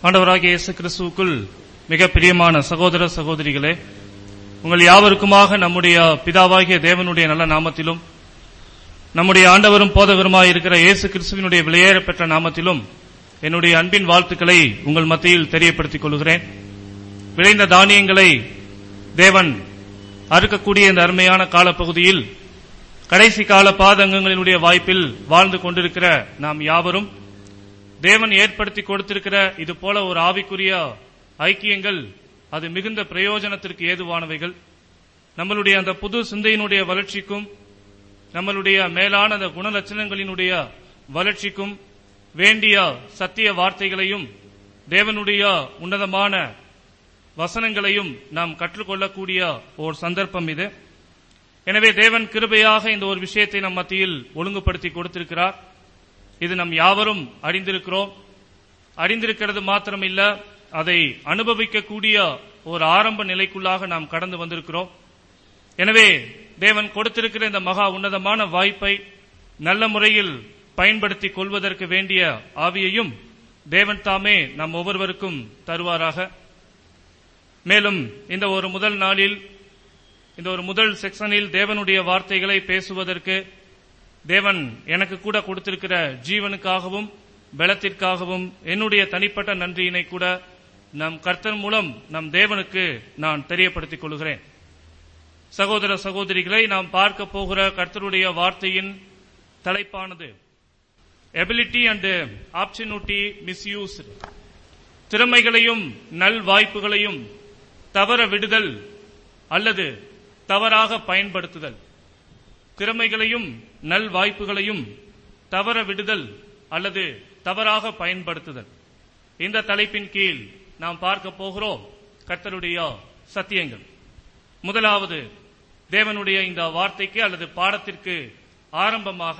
ஆண்டவராகிய இயேசு கிறிஸ்துவுக்குள் மிக பிரியமான சகோதர சகோதரிகளே உங்கள் யாவருக்குமாக நம்முடைய பிதாவாகிய தேவனுடைய நல்ல நாமத்திலும் நம்முடைய ஆண்டவரும் போதகருமாய் இருக்கிற இயேசு கிறிஸ்துவினுடைய விலையேற பெற்ற நாமத்திலும் என்னுடைய அன்பின் வாழ்த்துக்களை உங்கள் மத்தியில் தெரியப்படுத்திக் கொள்கிறேன் விளைந்த தானியங்களை தேவன் அறுக்கக்கூடிய இந்த அருமையான காலப்பகுதியில் கடைசி கால பாதங்கங்களினுடைய வாய்ப்பில் வாழ்ந்து கொண்டிருக்கிற நாம் யாவரும் தேவன் ஏற்படுத்தி கொடுத்திருக்கிற இது போல ஒரு ஆவிக்குரிய ஐக்கியங்கள் அது மிகுந்த பிரயோஜனத்திற்கு ஏதுவானவைகள் நம்மளுடைய அந்த புது சிந்தையினுடைய வளர்ச்சிக்கும் நம்மளுடைய மேலான அந்த குணலட்சணங்களினுடைய வளர்ச்சிக்கும் வேண்டிய சத்திய வார்த்தைகளையும் தேவனுடைய உன்னதமான வசனங்களையும் நாம் கற்றுக்கொள்ளக்கூடிய ஒரு சந்தர்ப்பம் இது எனவே தேவன் கிருபையாக இந்த ஒரு விஷயத்தை நம் மத்தியில் ஒழுங்குபடுத்தி கொடுத்திருக்கிறார் இது நம் யாவரும் அறிந்திருக்கிறோம் அறிந்திருக்கிறது மாத்திரமில்ல அதை அனுபவிக்கக்கூடிய ஒரு ஆரம்ப நிலைக்குள்ளாக நாம் கடந்து வந்திருக்கிறோம் எனவே தேவன் கொடுத்திருக்கிற இந்த மகா உன்னதமான வாய்ப்பை நல்ல முறையில் பயன்படுத்திக் கொள்வதற்கு வேண்டிய ஆவியையும் தேவன் தாமே நம் ஒவ்வொருவருக்கும் தருவாராக மேலும் இந்த ஒரு முதல் நாளில் இந்த ஒரு முதல் செக்ஷனில் தேவனுடைய வார்த்தைகளை பேசுவதற்கு தேவன் எனக்கு கூட கொடுத்திருக்கிற ஜீவனுக்காகவும் பலத்திற்காகவும் என்னுடைய தனிப்பட்ட நன்றியினை கூட நம் கர்த்தர் மூலம் நம் தேவனுக்கு நான் தெரியப்படுத்திக் கொள்கிறேன் சகோதர சகோதரிகளை நாம் பார்க்க போகிற கர்த்தருடைய வார்த்தையின் தலைப்பானது எபிலிட்டி அண்ட் ஆப்ஷனுட்டி மிஸ்யூஸ் திறமைகளையும் நல் வாய்ப்புகளையும் தவற விடுதல் அல்லது தவறாக பயன்படுத்துதல் திறமைகளையும் நல் வாய்ப்புகளையும் தவற விடுதல் அல்லது தவறாக பயன்படுத்துதல் இந்த தலைப்பின் கீழ் நாம் பார்க்க போகிறோம் கர்த்தருடைய சத்தியங்கள் முதலாவது தேவனுடைய இந்த வார்த்தைக்கு அல்லது பாடத்திற்கு ஆரம்பமாக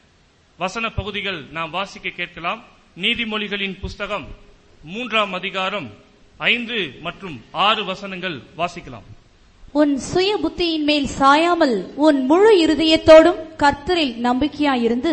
வசன பகுதிகள் நாம் வாசிக்க கேட்கலாம் நீதிமொழிகளின் புஸ்தகம் மூன்றாம் அதிகாரம் ஐந்து மற்றும் ஆறு வசனங்கள் வாசிக்கலாம் உன் சுய புத்தியின் மேல் சாயாமல் உன் முழு இருதயத்தோடும் கர்த்தரில் நம்பிக்கையாயிருந்து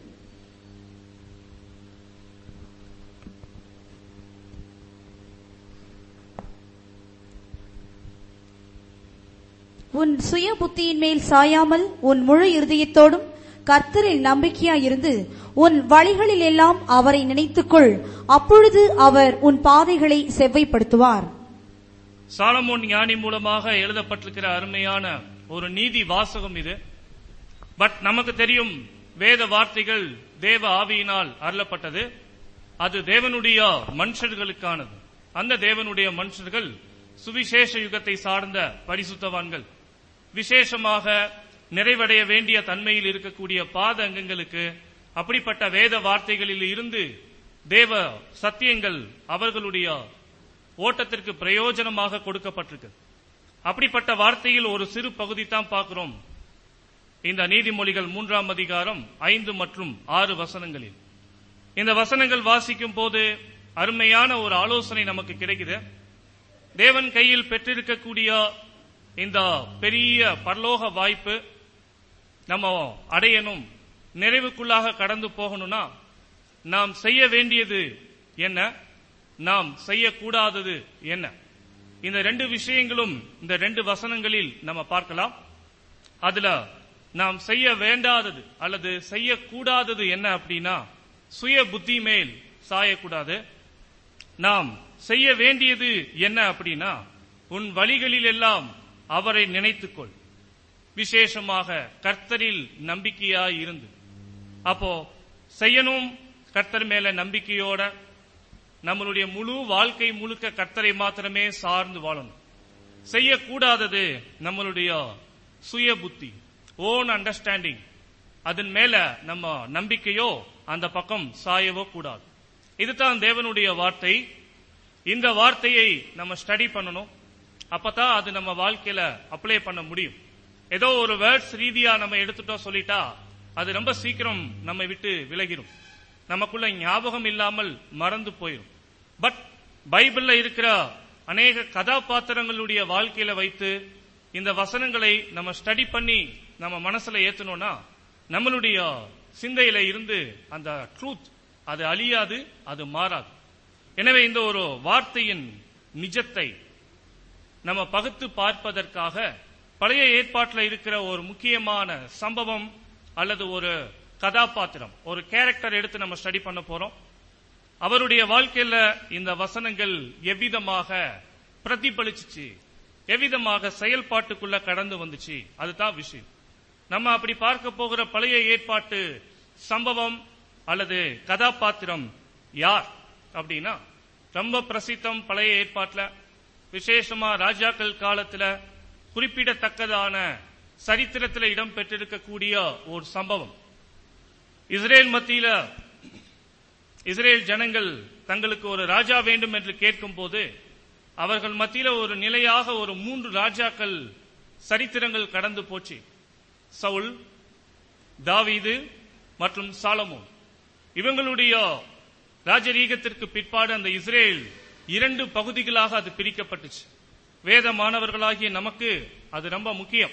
உன் சுய புத்தியின் மேல் சாயாமல் உன் முழு இருதயத்தோடும் கர்த்தரில் நம்பிக்கையாயிருந்து உன் வழிகளில் எல்லாம் அவரை நினைத்துக்கொள் அப்பொழுது அவர் உன் பாதைகளை செவ்வைப்படுத்துவார் சாலமோன் ஞானி மூலமாக எழுதப்பட்டிருக்கிற அருமையான ஒரு நீதி வாசகம் இது பட் நமக்கு தெரியும் வேத வார்த்தைகள் தேவ ஆவியினால் அருளப்பட்டது அது தேவனுடைய மனுஷர்களுக்கானது அந்த தேவனுடைய மனுஷர்கள் சுவிசேஷ யுகத்தை சார்ந்த பரிசுத்தவான்கள் விசேஷமாக நிறைவடைய வேண்டிய தன்மையில் இருக்கக்கூடிய பாத அங்கங்களுக்கு அப்படிப்பட்ட வேத வார்த்தைகளில் இருந்து தேவ சத்தியங்கள் அவர்களுடைய ஓட்டத்திற்கு பிரயோஜனமாக கொடுக்கப்பட்டிருக்கு அப்படிப்பட்ட வார்த்தையில் ஒரு சிறு பகுதி தான் பார்க்கிறோம் இந்த நீதிமொழிகள் மூன்றாம் அதிகாரம் ஐந்து மற்றும் ஆறு வசனங்களில் இந்த வசனங்கள் வாசிக்கும் போது அருமையான ஒரு ஆலோசனை நமக்கு கிடைக்குது தேவன் கையில் பெற்றிருக்கக்கூடிய இந்த பெரிய பரலோக வாய்ப்பு நம்ம அடையணும் நிறைவுக்குள்ளாக கடந்து போகணும்னா நாம் செய்ய வேண்டியது என்ன நாம் செய்யக்கூடாதது என்ன இந்த ரெண்டு விஷயங்களும் இந்த ரெண்டு வசனங்களில் நம்ம பார்க்கலாம் அதுல நாம் செய்ய வேண்டாதது அல்லது செய்யக்கூடாதது என்ன அப்படின்னா சுய புத்தி மேல் சாயக்கூடாது நாம் செய்ய வேண்டியது என்ன அப்படின்னா உன் வழிகளில் எல்லாம் அவரை நினைத்துக்கொள் விசேஷமாக கர்த்தரில் நம்பிக்கையாய் இருந்து அப்போ செய்யணும் கர்த்தர் மேல நம்பிக்கையோட நம்மளுடைய முழு வாழ்க்கை முழுக்க கர்த்தரை மாத்திரமே சார்ந்து வாழணும் செய்யக்கூடாதது நம்மளுடைய சுய புத்தி ஓன் அண்டர்ஸ்டாண்டிங் அதன் மேல நம்ம நம்பிக்கையோ அந்த பக்கம் சாயவோ கூடாது இதுதான் தேவனுடைய வார்த்தை இந்த வார்த்தையை நம்ம ஸ்டடி பண்ணணும் அப்பதான் அது நம்ம வாழ்க்கையில அப்ளை பண்ண முடியும் ஏதோ ஒரு வேர்ட்ஸ் ரீதியா நம்ம எடுத்துட்டோம் சொல்லிட்டா அது ரொம்ப சீக்கிரம் நம்ம விட்டு விலகிரும் நமக்குள்ள ஞாபகம் இல்லாமல் மறந்து போயிடும் பட் பைபிள்ல இருக்கிற அநேக கதாபாத்திரங்களுடைய வாழ்க்கையில வைத்து இந்த வசனங்களை நம்ம ஸ்டடி பண்ணி நம்ம மனசுல ஏத்தணும்னா நம்மளுடைய சிந்தையில இருந்து அந்த ட்ரூத் அது அழியாது அது மாறாது எனவே இந்த ஒரு வார்த்தையின் நிஜத்தை நம்ம பகுத்து பார்ப்பதற்காக பழைய ஏற்பாட்டில் இருக்கிற ஒரு முக்கியமான சம்பவம் அல்லது ஒரு கதாபாத்திரம் ஒரு கேரக்டர் எடுத்து நம்ம ஸ்டடி பண்ண போறோம் அவருடைய வாழ்க்கையில இந்த வசனங்கள் எவ்விதமாக பிரதிபலிச்சுச்சு எவ்விதமாக செயல்பாட்டுக்குள்ள கடந்து வந்துச்சு அதுதான் விஷயம் நம்ம அப்படி பார்க்க போகிற பழைய ஏற்பாட்டு சம்பவம் அல்லது கதாபாத்திரம் யார் அப்படின்னா ரொம்ப பிரசித்தம் பழைய ஏற்பாட்டுல விசேஷமா ராஜாக்கள் காலத்துல குறிப்பிடத்தக்கதான சரித்திரத்தில் இடம் பெற்றிருக்கக்கூடிய ஒரு சம்பவம் இஸ்ரேல் மத்தியில இஸ்ரேல் ஜனங்கள் தங்களுக்கு ஒரு ராஜா வேண்டும் என்று கேட்கும் போது அவர்கள் மத்தியில ஒரு நிலையாக ஒரு மூன்று ராஜாக்கள் சரித்திரங்கள் கடந்து போச்சு சவுல் தாவீது மற்றும் சாலமோன் இவங்களுடைய ராஜரீகத்திற்கு பிற்பாடு அந்த இஸ்ரேல் இரண்டு பகுதிகளாக அது பிரிக்கப்பட்டுச்சு வேத மாணவர்களாகிய நமக்கு அது ரொம்ப முக்கியம்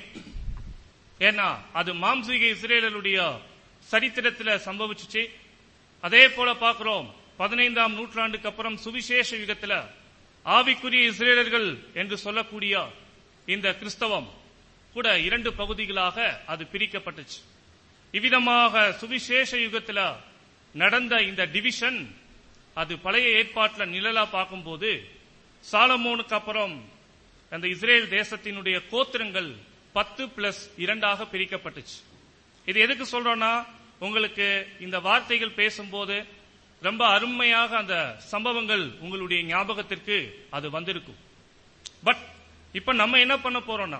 ஏன்னா அது மாம்சீக இஸ்ரேலருடைய சரித்திரத்துல சம்பவிச்சுச்சு அதே போல பார்க்கிறோம் பதினைந்தாம் நூற்றாண்டுக்கு அப்புறம் சுவிசேஷ யுகத்துல ஆவிக்குரிய இஸ்ரேலர்கள் என்று சொல்லக்கூடிய இந்த கிறிஸ்தவம் கூட இரண்டு பகுதிகளாக அது பிரிக்கப்பட்டுச்சு இவ்விதமாக சுவிசேஷ யுகத்துல நடந்த இந்த டிவிஷன் அது பழைய ஏற்பாட்டுல நிழலா பார்க்கும்போது சாலமோனுக்கு அப்புறம் அந்த இஸ்ரேல் தேசத்தினுடைய கோத்திரங்கள் பத்து பிளஸ் இரண்டாக பிரிக்கப்பட்டுச்சு இது எதுக்கு சொல்றோம்னா உங்களுக்கு இந்த வார்த்தைகள் பேசும்போது ரொம்ப அருமையாக அந்த சம்பவங்கள் உங்களுடைய ஞாபகத்திற்கு அது வந்திருக்கும் பட் இப்ப நம்ம என்ன பண்ண போறோம்னா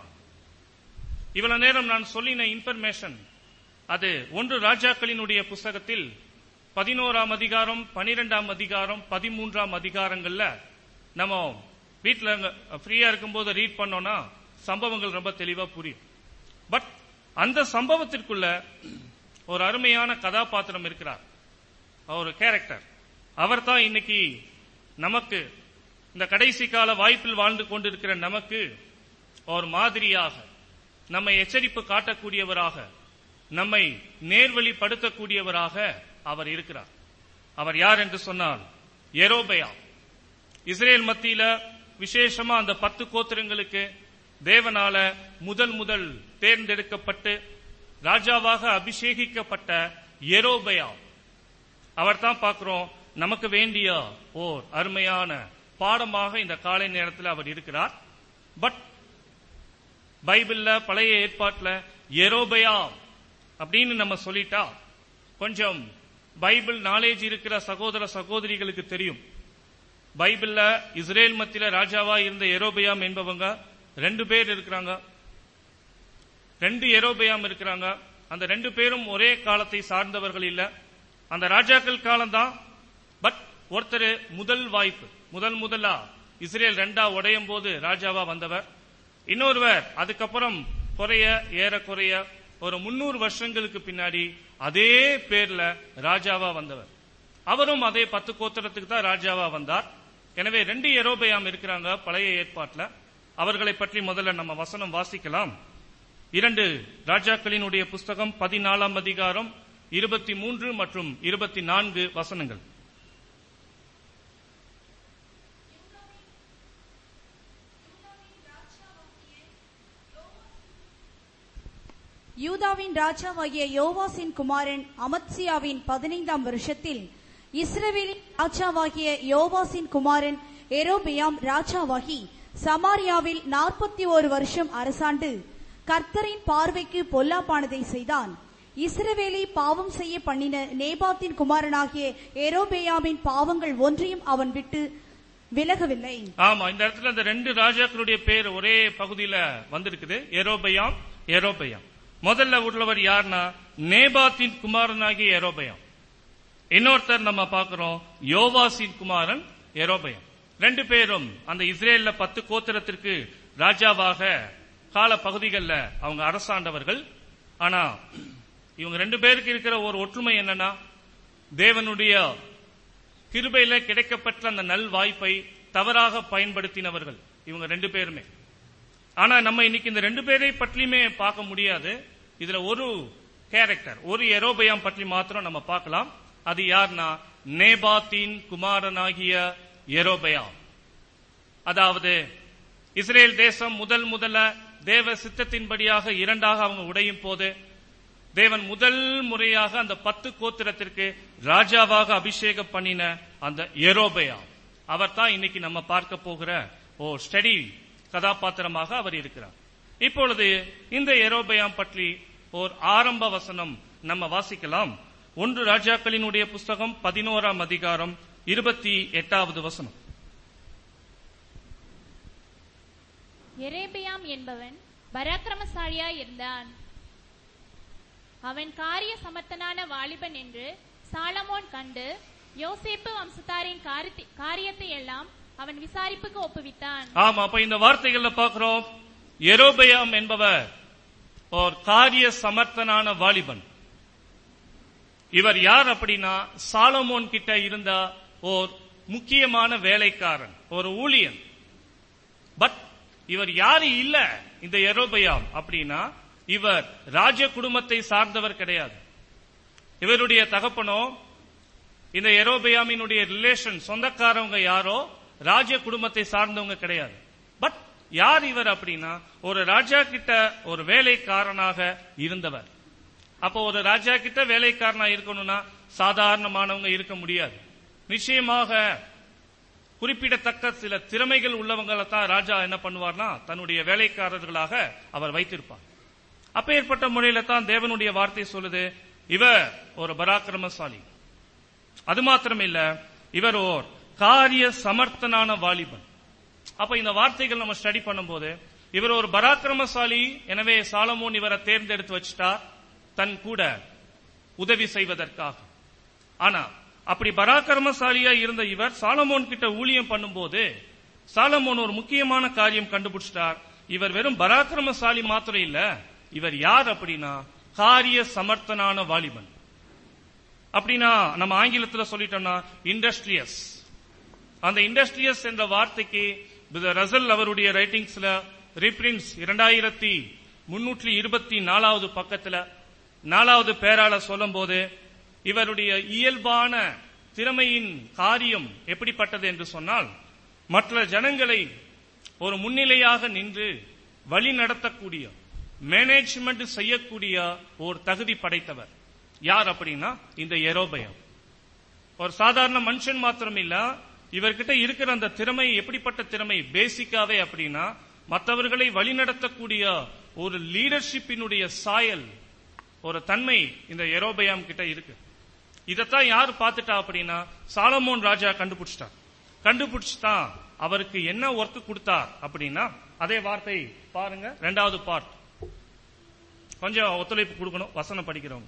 இவ்வளவு நேரம் நான் சொல்லின இன்ஃபர்மேஷன் அது ஒன்று ராஜாக்களினுடைய புஸ்தகத்தில் பதினோராம் அதிகாரம் பனிரெண்டாம் அதிகாரம் பதிமூன்றாம் அதிகாரங்கள்ல நம்ம வீட்டில் ஃப்ரீயா இருக்கும்போது ரீட் பண்ணோம்னா சம்பவங்கள் ரொம்ப தெளிவா புரியும் பட் அந்த சம்பவத்திற்குள்ள ஒரு அருமையான கதாபாத்திரம் இருக்கிறார் ஒரு கேரக்டர் அவர் தான் இன்னைக்கு நமக்கு இந்த கடைசி கால வாய்ப்பில் வாழ்ந்து கொண்டிருக்கிற நமக்கு ஒரு மாதிரியாக நம்மை எச்சரிப்பு காட்டக்கூடியவராக நம்மை நேர்வழிப்படுத்தக்கூடியவராக அவர் இருக்கிறார் அவர் யார் என்று சொன்னால் எரோபயா இஸ்ரேல் மத்தியில விசேஷமா அந்த பத்து கோத்திரங்களுக்கு தேவனால முதல் முதல் தேர்ந்தெடுக்கப்பட்டு ராஜாவாக அபிஷேகிக்கப்பட்ட எரோபயா அவர் தான் பார்க்கிறோம் நமக்கு வேண்டிய ஓர் அருமையான பாடமாக இந்த காலை நேரத்தில் அவர் இருக்கிறார் பட் பைபிள்ல பழைய ஏற்பாட்டுல எரோபயா அப்படின்னு நம்ம சொல்லிட்டா கொஞ்சம் பைபிள் நாலேஜ் இருக்கிற சகோதர சகோதரிகளுக்கு தெரியும் பைபிள்ல இஸ்ரேல் மத்தியில ராஜாவா இருந்த எரோபயாம் என்பவங்க ரெண்டு பேர் இருக்கிறாங்க ரெண்டு எரோபயாம் இருக்கிறாங்க அந்த ரெண்டு பேரும் ஒரே காலத்தை சார்ந்தவர்கள் இல்ல அந்த ராஜாக்கள் காலம்தான் பட் ஒருத்தர் முதல் வாய்ப்பு முதல் முதலா இஸ்ரேல் ரெண்டா உடையும் போது ராஜாவா வந்தவர் இன்னொருவர் அதுக்கப்புறம் குறைய ஏறக்குறைய ஒரு முன்னூறு வருஷங்களுக்கு பின்னாடி அதே பேர்ல ராஜாவா வந்தவர் அவரும் அதே பத்து கோத்திரத்துக்கு தான் ராஜாவா வந்தார் எனவே ரெண்டு எரோபயாம் இருக்கிறாங்க பழைய ஏற்பாட்டுல அவர்களை பற்றி முதல்ல நம்ம வசனம் வாசிக்கலாம் இரண்டு ராஜாக்களினுடைய புஸ்தகம் பதினாலாம் அதிகாரம் இருபத்தி மூன்று மற்றும் இருபத்தி நான்கு வசனங்கள் யூதாவின் ராஜாவாகிய யோவாசின் குமாரன் அமத்சியாவின் பதினைந்தாம் வருஷத்தில் இஸ்ரவேலின் ராஜாவாகிய யோவாசின் குமாரன் எரோபியாம் ராஜாவாகி சமாரியாவில் நாற்பத்தி ஒரு வருஷம் அரசாண்டு கர்த்தரின் பார்வைக்கு பொல்லாப்பானதை செய்தான் இஸ்ரவேலை பாவம் செய்ய பண்ணின நேபாத்தின் குமாரனாகிய எரோபேயாமின் பாவங்கள் ஒன்றையும் அவன் விட்டு விலகவில்லை ஆமா இந்த இடத்துல இந்த ரெண்டு ராஜாக்களுடைய பேர் ஒரே பகுதியில வந்திருக்குது எரோபயாம் எரோபயாம் முதல்ல உள்ளவர் யாருன்னா நேபாத்தின் குமாரனாகிய எரோபயாம் இன்னொருத்தர் நம்ம பார்க்கிறோம் யோவாசின் குமாரன் எரோபயாம் ரெண்டு பேரும் அந்த இஸ்ரேல்ல பத்து கோத்திரத்திற்கு ராஜாவாக கால பகுதிகளில் அவங்க அரசாண்டவர்கள் ஆனா இவங்க ரெண்டு பேருக்கு இருக்கிற ஒரு ஒற்றுமை என்னன்னா தேவனுடைய கிருபையில கிடைக்கப்பட்ட அந்த நல் வாய்ப்பை தவறாக பயன்படுத்தினவர்கள் இவங்க ரெண்டு பேருமே ஆனா நம்ம இன்னைக்கு இந்த ரெண்டு பேரை பற்றியுமே பார்க்க முடியாது இதுல ஒரு கேரக்டர் ஒரு எரோபயாம் பற்றி மாத்திரம் நம்ம பார்க்கலாம் அது யார்னா நேபாத்தின் குமாரனாகிய எரோபயாம் அதாவது இஸ்ரேல் தேசம் முதல் முதல்ல தேவ சித்தத்தின்படியாக இரண்டாக அவங்க உடையும் போது தேவன் முதல் முறையாக அந்த பத்து கோத்திரத்திற்கு ராஜாவாக அபிஷேகம் பண்ணின அந்த எரோபயாம் அவர் தான் இன்னைக்கு நம்ம பார்க்க போகிற ஓ ஸ்டடி கதாபாத்திரமாக அவர் இருக்கிறார் இப்பொழுது இந்த எரோபயாம் பற்றி ஓர் ஆரம்ப வசனம் நம்ம வாசிக்கலாம் ஒன்று ராஜாக்களினுடைய புஸ்தகம் பதினோராம் அதிகாரம் இருபத்தி எட்டாவது வசனம் எரேபியாம் என்பவன் பராக்கிரமசாலியாய் இருந்தான் அவன் காரிய சமர்த்தனான வாலிபன் என்று சாலமோன் கண்டு யோசேப்பு வம்சத்தாரின் காரியத்தை- காரியத்தை எல்லாம் அவன் விசாரிப்புக்கு ஒப்புவித்தான் ஆமா அப்ப இந்த வார்த்தைகள்ல பார்க்கிறோம் எரோபயாம் என்பவர் ஒரு காரிய சமர்த்தனான வாலிபன் இவர் யார் அப்படின்னா சாலமோன் கிட்ட இருந்த ஓர் முக்கியமான வேலைக்காரன் ஒரு ஊழியன் பட் இவர் யாரு இல்ல இந்த எரோபயாம் அப்படின்னா இவர் ராஜ குடும்பத்தை சார்ந்தவர் கிடையாது இவருடைய தகப்பனோ இந்த எரோபயாமினுடைய ரிலேஷன் சொந்தக்காரவங்க யாரோ ராஜ குடும்பத்தை சார்ந்தவங்க கிடையாது பட் யார் இவர் அப்படின்னா ஒரு ராஜா கிட்ட ஒரு வேலைக்காரனாக இருந்தவர் அப்போ ஒரு ராஜா கிட்ட வேலைக்காரனா இருக்கணும்னா சாதாரணமானவங்க இருக்க முடியாது நிச்சயமாக குறிப்பிடத்தக்க சில திறமைகள் உள்ளவங்களை தான் ராஜா என்ன பண்ணுவார்னா தன்னுடைய வேலைக்காரர்களாக அவர் வைத்திருப்பார் அப்பேற்பட்ட முறையில தான் தேவனுடைய வார்த்தை சொல்லுது இவர் ஒரு பராக்கிரமசாலி அது மாத்திரம் இல்ல இவர் ஓர் காரிய சமர்த்தனான வாலிபன் அப்ப இந்த வார்த்தைகள் நம்ம ஸ்டடி பண்ணும்போது இவர் ஒரு பராக்கிரமசாலி எனவே சாலமோன் இவரை தேர்ந்தெடுத்து வச்சிட்டார் தன் கூட உதவி செய்வதற்காக ஆனா அப்படி பராக்கிரமசாலியா இருந்த இவர் சாலமோன் கிட்ட ஊழியம் பண்ணும்போது சாலமோன் ஒரு முக்கியமான காரியம் கண்டுபிடிச்சிட்டார் இவர் வெறும் பராக்கிரமசாலி மாத்திரம் இல்ல இவர் யார் அப்படின்னா காரிய சமர்த்தனான வாலிபன் அப்படின்னா நம்ம ஆங்கிலத்துல சொல்லிட்டோம்னா இண்டஸ்ட்ரியஸ் அந்த இண்டஸ்ட்ரியஸ் என்ற வார்த்தைக்கு பிரதர் ரசல் அவருடைய ரைட்டிங்ஸ்ல ரீப்ரின்ஸ் இரண்டாயிரத்தி முன்னூற்றி இருபத்தி நாலாவது பக்கத்துல நாலாவது பேரால சொல்லும்போது இவருடைய இயல்பான திறமையின் காரியம் எப்படிப்பட்டது என்று சொன்னால் மற்ற ஜனங்களை ஒரு முன்னிலையாக நின்று வழி நடத்தக்கூடிய மேனேஜ்மெண்ட் செய்யக்கூடிய ஒரு தகுதி படைத்தவர் யார் அப்படின்னா இந்த எரோபயம் ஒரு சாதாரண மனுஷன் மாத்திரம் இல்ல இவர்கிட்ட இருக்கிற அந்த திறமை எப்படிப்பட்ட திறமை பேசிக்காவே அப்படின்னா மற்றவர்களை வழிநடத்தக்கூடிய ஒரு லீடர்ஷிப்பினுடைய சாயல் ஒரு தன்மை இந்த எரோபயாம் கிட்ட இருக்கு இதத்தான் யார் பார்த்துட்டா அப்படின்னா சாலமோன் ராஜா கண்டுபிடிச்சிட்டார் கண்டுபிடிச்சுதான் அவருக்கு என்ன ஒர்க் கொடுத்தார் அப்படின்னா அதே வார்த்தை பாருங்க ரெண்டாவது பார்ட் கொஞ்சம் ஒத்துழைப்பு கொடுக்கணும் வசனம் படிக்கிறவங்க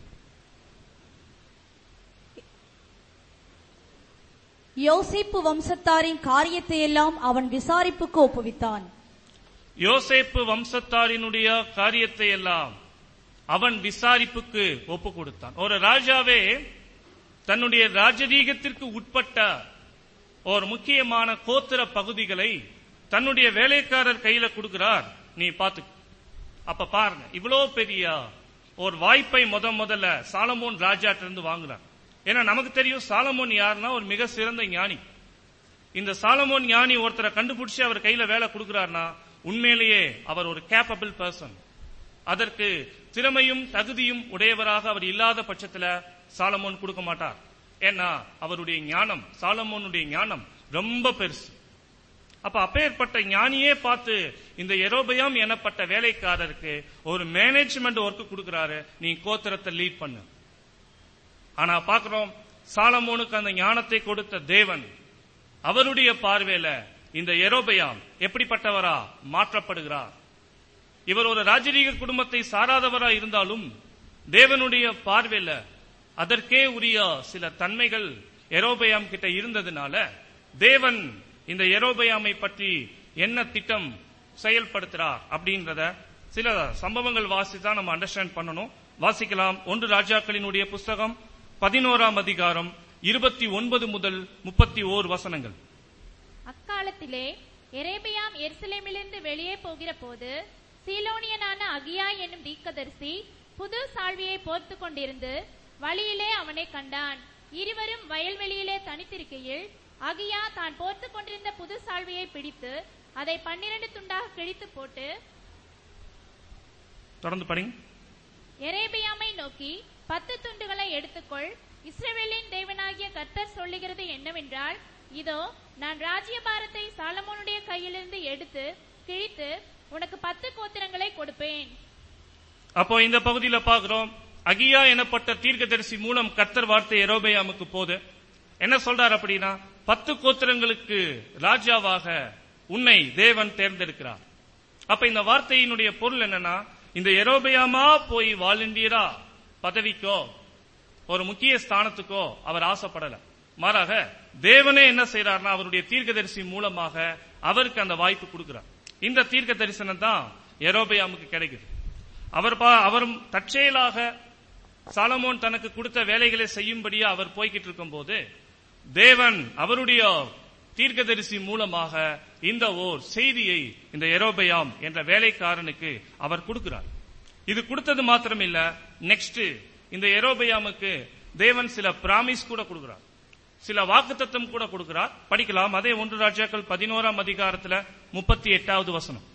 யோசேப்பு வம்சத்தாரின் காரியத்தை எல்லாம் அவன் விசாரிப்புக்கு ஒப்புவித்தான் யோசேப்பு வம்சத்தாரினுடைய காரியத்தை எல்லாம் அவன் விசாரிப்புக்கு ஒப்பு கொடுத்தான் ஒரு ராஜாவே தன்னுடைய ராஜரீகத்திற்கு உட்பட்ட ஒரு முக்கியமான கோத்திர பகுதிகளை தன்னுடைய வேலைக்காரர் கையில கொடுக்கிறார் நீ பாத்து அப்ப பாருங்க இவ்வளவு பெரிய ஒரு வாய்ப்பை முத முதல்ல சாலமோன் ராஜாட்ட இருந்து வாங்குறார் ஏன்னா நமக்கு தெரியும் சாலமோன் யாருன்னா ஒரு மிக சிறந்த ஞானி இந்த சாலமோன் ஞானி ஒருத்தரை கண்டுபிடிச்சு அவர் கையில வேலை கொடுக்கிறார்னா உண்மையிலேயே அவர் ஒரு கேப்பபிள் பர்சன் அதற்கு திறமையும் தகுதியும் உடையவராக அவர் இல்லாத பட்சத்துல சாலமோன் கொடுக்க மாட்டார் ஏன்னா அவருடைய ஞானம் சாலமோனுடைய ஞானம் ரொம்ப பெருசு அப்ப அப்பேற்பட்ட ஞானியே பார்த்து இந்த எரோபயாம் எனப்பட்ட வேலைக்காரருக்கு ஒரு மேனேஜ்மெண்ட் ஒர்க் கொடுக்கிறாரு நீ கோத்திரத்தை லீட் பண்ணு ஆனா பாக்குறோம் சாலமோனுக்கு அந்த ஞானத்தை கொடுத்த தேவன் அவருடைய பார்வையில இந்த எரோபயாம் எப்படிப்பட்டவரா மாற்றப்படுகிறார் இவர் ஒரு ராஜரீக குடும்பத்தை சாராதவரா இருந்தாலும் தேவனுடைய பார்வையில அதற்கே உரிய சில தன்மைகள் எரோபயாம் கிட்ட இருந்ததுனால தேவன் இந்த எரோபயாமை பற்றி என்ன திட்டம் செயல்படுத்துறார் அப்படின்றத சில சம்பவங்கள் வாசி தான் நம்ம அண்டர்ஸ்டாண்ட் பண்ணணும் வாசிக்கலாம் ஒன்று ராஜாக்களினுடைய புஸ்தகம் பதினோராம் அதிகாரம் இருபத்தி ஒன்பது முதல் முப்பத்தி ஓர் வசனங்கள் அக்காலத்திலே எரேபியாம் எருசலேமிலிருந்து வெளியே போகிற போது சீலோனியனான அகியா என்னும் தீர்க்கதரிசி புது சால்வியை போர்த்துக் கொண்டிருந்து வழியிலே அவனை கண்டான் இருவரும் வயல்வெளியிலே தனித்திருக்கையில் அகியா தான் போர்த்துக் கொண்டிருந்த புது சால்வையை பிடித்து அதை பன்னிரண்டு துண்டாக கிழித்து போட்டு தொடர்ந்து படிங்க எரேபியாமை நோக்கி பத்து துண்டுகளை எடுத்துக்கொள் இஸ்ரவேலின் தேவனாகிய கர்த்தர் சொல்லுகிறது என்னவென்றால் இதோ நான் ராஜ்யபாரத்தை சாலமோனுடைய கையிலிருந்து எடுத்து கிழித்து உனக்கு பத்து கோத்திரங்களை கொடுப்பேன் அப்போ இந்த பகுதியில பார்க்கிறோம் அகியா எனப்பட்ட தீர்க்கதரிசி மூலம் கர்த்தர் வார்த்தை எரோபயாமுக்கு போது என்ன சொல்றார் அப்படின்னா பத்து கோத்திரங்களுக்கு ராஜாவாக உன்னை தேவன் தேர்ந்தெடுக்கிறார் அப்ப இந்த வார்த்தையினுடைய பொருள் என்னன்னா இந்த எரோபயாமா போய் வாலண்டியரா பதவிக்கோ ஒரு முக்கிய ஸ்தானத்துக்கோ அவர் ஆசைப்படல மாறாக தேவனே என்ன செய்யறாருன்னா அவருடைய தீர்க்கதரிசி மூலமாக அவருக்கு அந்த வாய்ப்பு கொடுக்கிறார் இந்த தீர்க்க தரிசனம் தான் எரோபயாமுக்கு கிடைக்குது அவர் பா- அவர் தற்செயலாக சாலமோன் தனக்கு கொடுத்த வேலைகளை செய்யும்படியா அவர் போய்கிட்டு இருக்கும்போது தேவன் அவருடைய தீர்க்கதரிசி மூலமாக இந்த ஓர் செய்தியை இந்த எரோபயாம் என்ற வேலைக்காரனுக்கு அவர் கொடுக்கிறார் இது கொடுத்தது மாத்திரம் இல்ல நெக்ஸ்ட் இந்த எரோபயாமுக்கு தேவன் சில பிராமிஸ் கூட கொடுக்கிறார் சில வாக்குத்தத்தம் கூட கொடுக்கிறார் படிக்கலாம் அதே ஒன்று ராஜாக்கள் பதினோராம் அதிகாரத்துல முப்பத்தி எட்டாவது வசனம்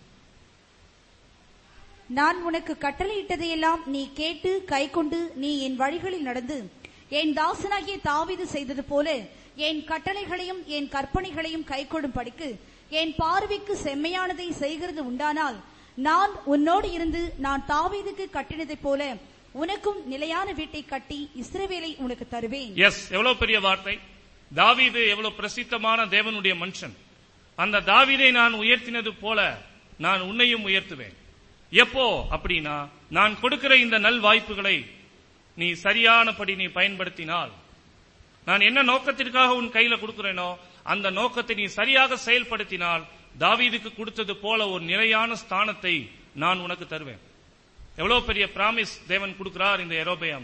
நான் உனக்கு கட்டளையிட்டதையெல்லாம் நீ கேட்டு கைக்கொண்டு நீ என் வழிகளில் நடந்து என் தாசனாகிய தாவீது செய்தது போல என் கட்டளைகளையும் என் கற்பனைகளையும் கைக்கொள்ளும் படிக்கு என் பார்வைக்கு செம்மையானதை செய்கிறது உண்டானால் நான் உன்னோடு இருந்து நான் தாவீதுக்கு கட்டினதைப் போல உனக்கும் நிலையான வீட்டை கட்டி இஸ்ரவேலை உனக்கு தருவேன் எஸ் எவ்வளவு பெரிய வார்த்தை தாவீது எவ்வளவு பிரசித்தமான தேவனுடைய மனுஷன் அந்த தாவீதை நான் உயர்த்தினது போல நான் உன்னையும் உயர்த்துவேன் எப்போ அப்படின்னா நான் கொடுக்கிற இந்த நல் வாய்ப்புகளை நீ சரியானபடி நீ பயன்படுத்தினால் நான் என்ன நோக்கத்திற்காக உன் கையில கொடுக்கிறேனோ அந்த நோக்கத்தை நீ சரியாக செயல்படுத்தினால் தாவீதுக்கு கொடுத்தது போல ஒரு நிலையான ஸ்தானத்தை நான் உனக்கு தருவேன் எவ்வளவு பெரிய பிராமிஸ் தேவன் கொடுக்கிறார் இந்த எரோபயாம்